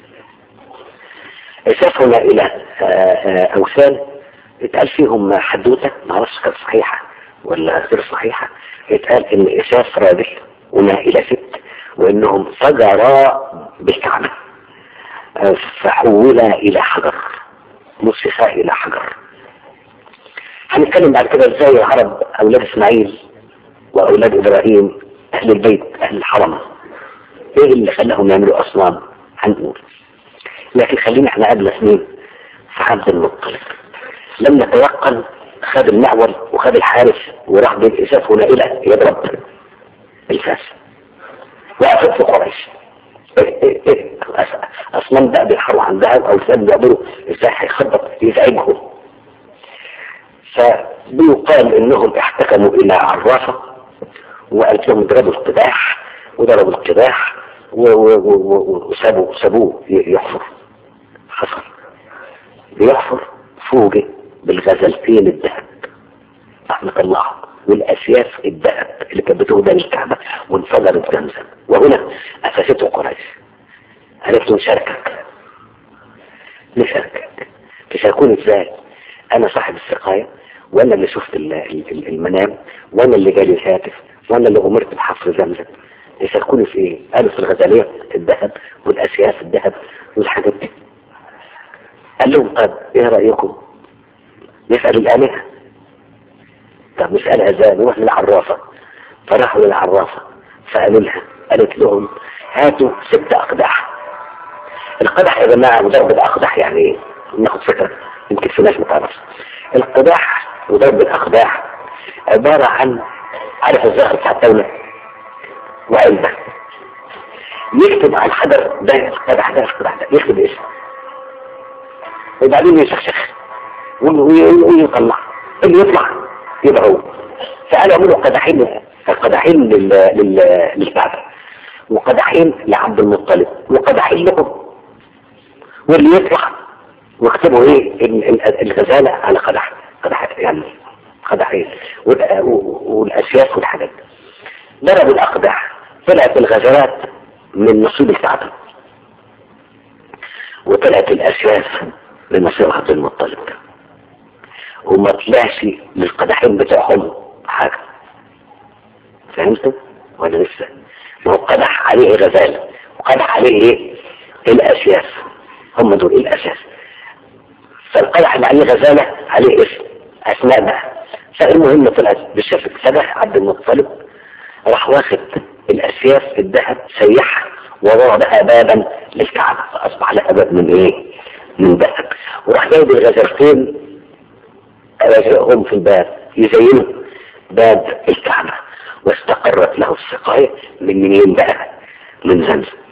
اسافنا الى آه، آه، اوثان اتقال فيهم حدوته معرفش كانت صحيحه ولا غير صحيحه اتقال ان اساف راجل ونائله ست وانهم فجرا بالكعبه آه، فحولا الى حجر نسخا الى حجر هنتكلم بعد كده ازاي العرب اولاد اسماعيل واولاد ابراهيم اهل البيت اهل الحرم ايه اللي خلاهم يعملوا اصنام هنقول لكن خلينا احنا قبل سنين في عبد المطلب لما توقن خد المعول وخد الحارس وراح بالاساف ونائله يضرب الفاس وقفت في قريش إيه إيه إيه اصنام بقى بيحروا عن ذهب او ثاني بيعملوا ازاي هيخبط يزعجهم فبيقال انهم احتكموا الى عرافه وقالت لهم اضربوا القداح وضربوا القداح و- و- و- و- وسابوا سابوه ي- يحفر حصل بيحفر فوجئ بالغزلتين الذهب رحمة الله والأسياف الذهب اللي كانت بتهدى للكعبة وانفجرت زمزم وهنا أسسته قريش قالت له نشاركك نشاركك تشاركوني ازاي انا صاحب السقاية وانا اللي شفت ال- ال- المنام وانا اللي جالي الهاتف وانا اللي امرت بحفر زمزم يشاركوني في ايه قالوا في الغزالية الذهب والاسياف الذهب والحاجات دي قال لهم طب ايه رأيكم نسأل الآلهة طب نسألها ازاي نروح للعرافة فراحوا للعرافة سألوا لها قالت لهم هاتوا ست أقداح القدح يا جماعة وضرب الأقدح يعني ايه ناخد فكرة يمكن في ناس ما تعرفش القداح وضرب الأقداح عبارة عن عارف الزخر بتاع الدولة وعلبة يكتب على الحجر ده القدح ده القدح ده يكتب اسمه وبعدين يشخشخ ويطلع اللي يطلع يبقى هو فقالوا اعملوا قدحين قدحين لل... لل... للكعبة وقدحين لعبد المطلب وقدحين لكم واللي يطلع واكتبوا ايه ال- ال- الغزالة على قدح قدح يعني قدحين وال- والاسياف والحاجات ضربوا الاقداح طلعت الغزالات من نصيب الكعبة وطلعت الاسياف من نصيب عبد المطلب وما طلعش للقدحين بتوعهم حاجة فهمتوا ولا لسه ما هو قدح عليه غزالة وقدح عليه ايه الاسياف هم دول ايه الاساس فالقدح اللي عليه غزالة عليه اسم اسماء بقى فالمهم طلعت بالشفق سبح عبد المطلب راح واخد الاسياف الذهب سيحها وضع بها بابا للكعبة فاصبح لها باب من ايه من ذهب وراح جايب الغزالتين رجعهم في الباب يزينوا باب الكعبة واستقرت له السقاية من منين بقى من زمزم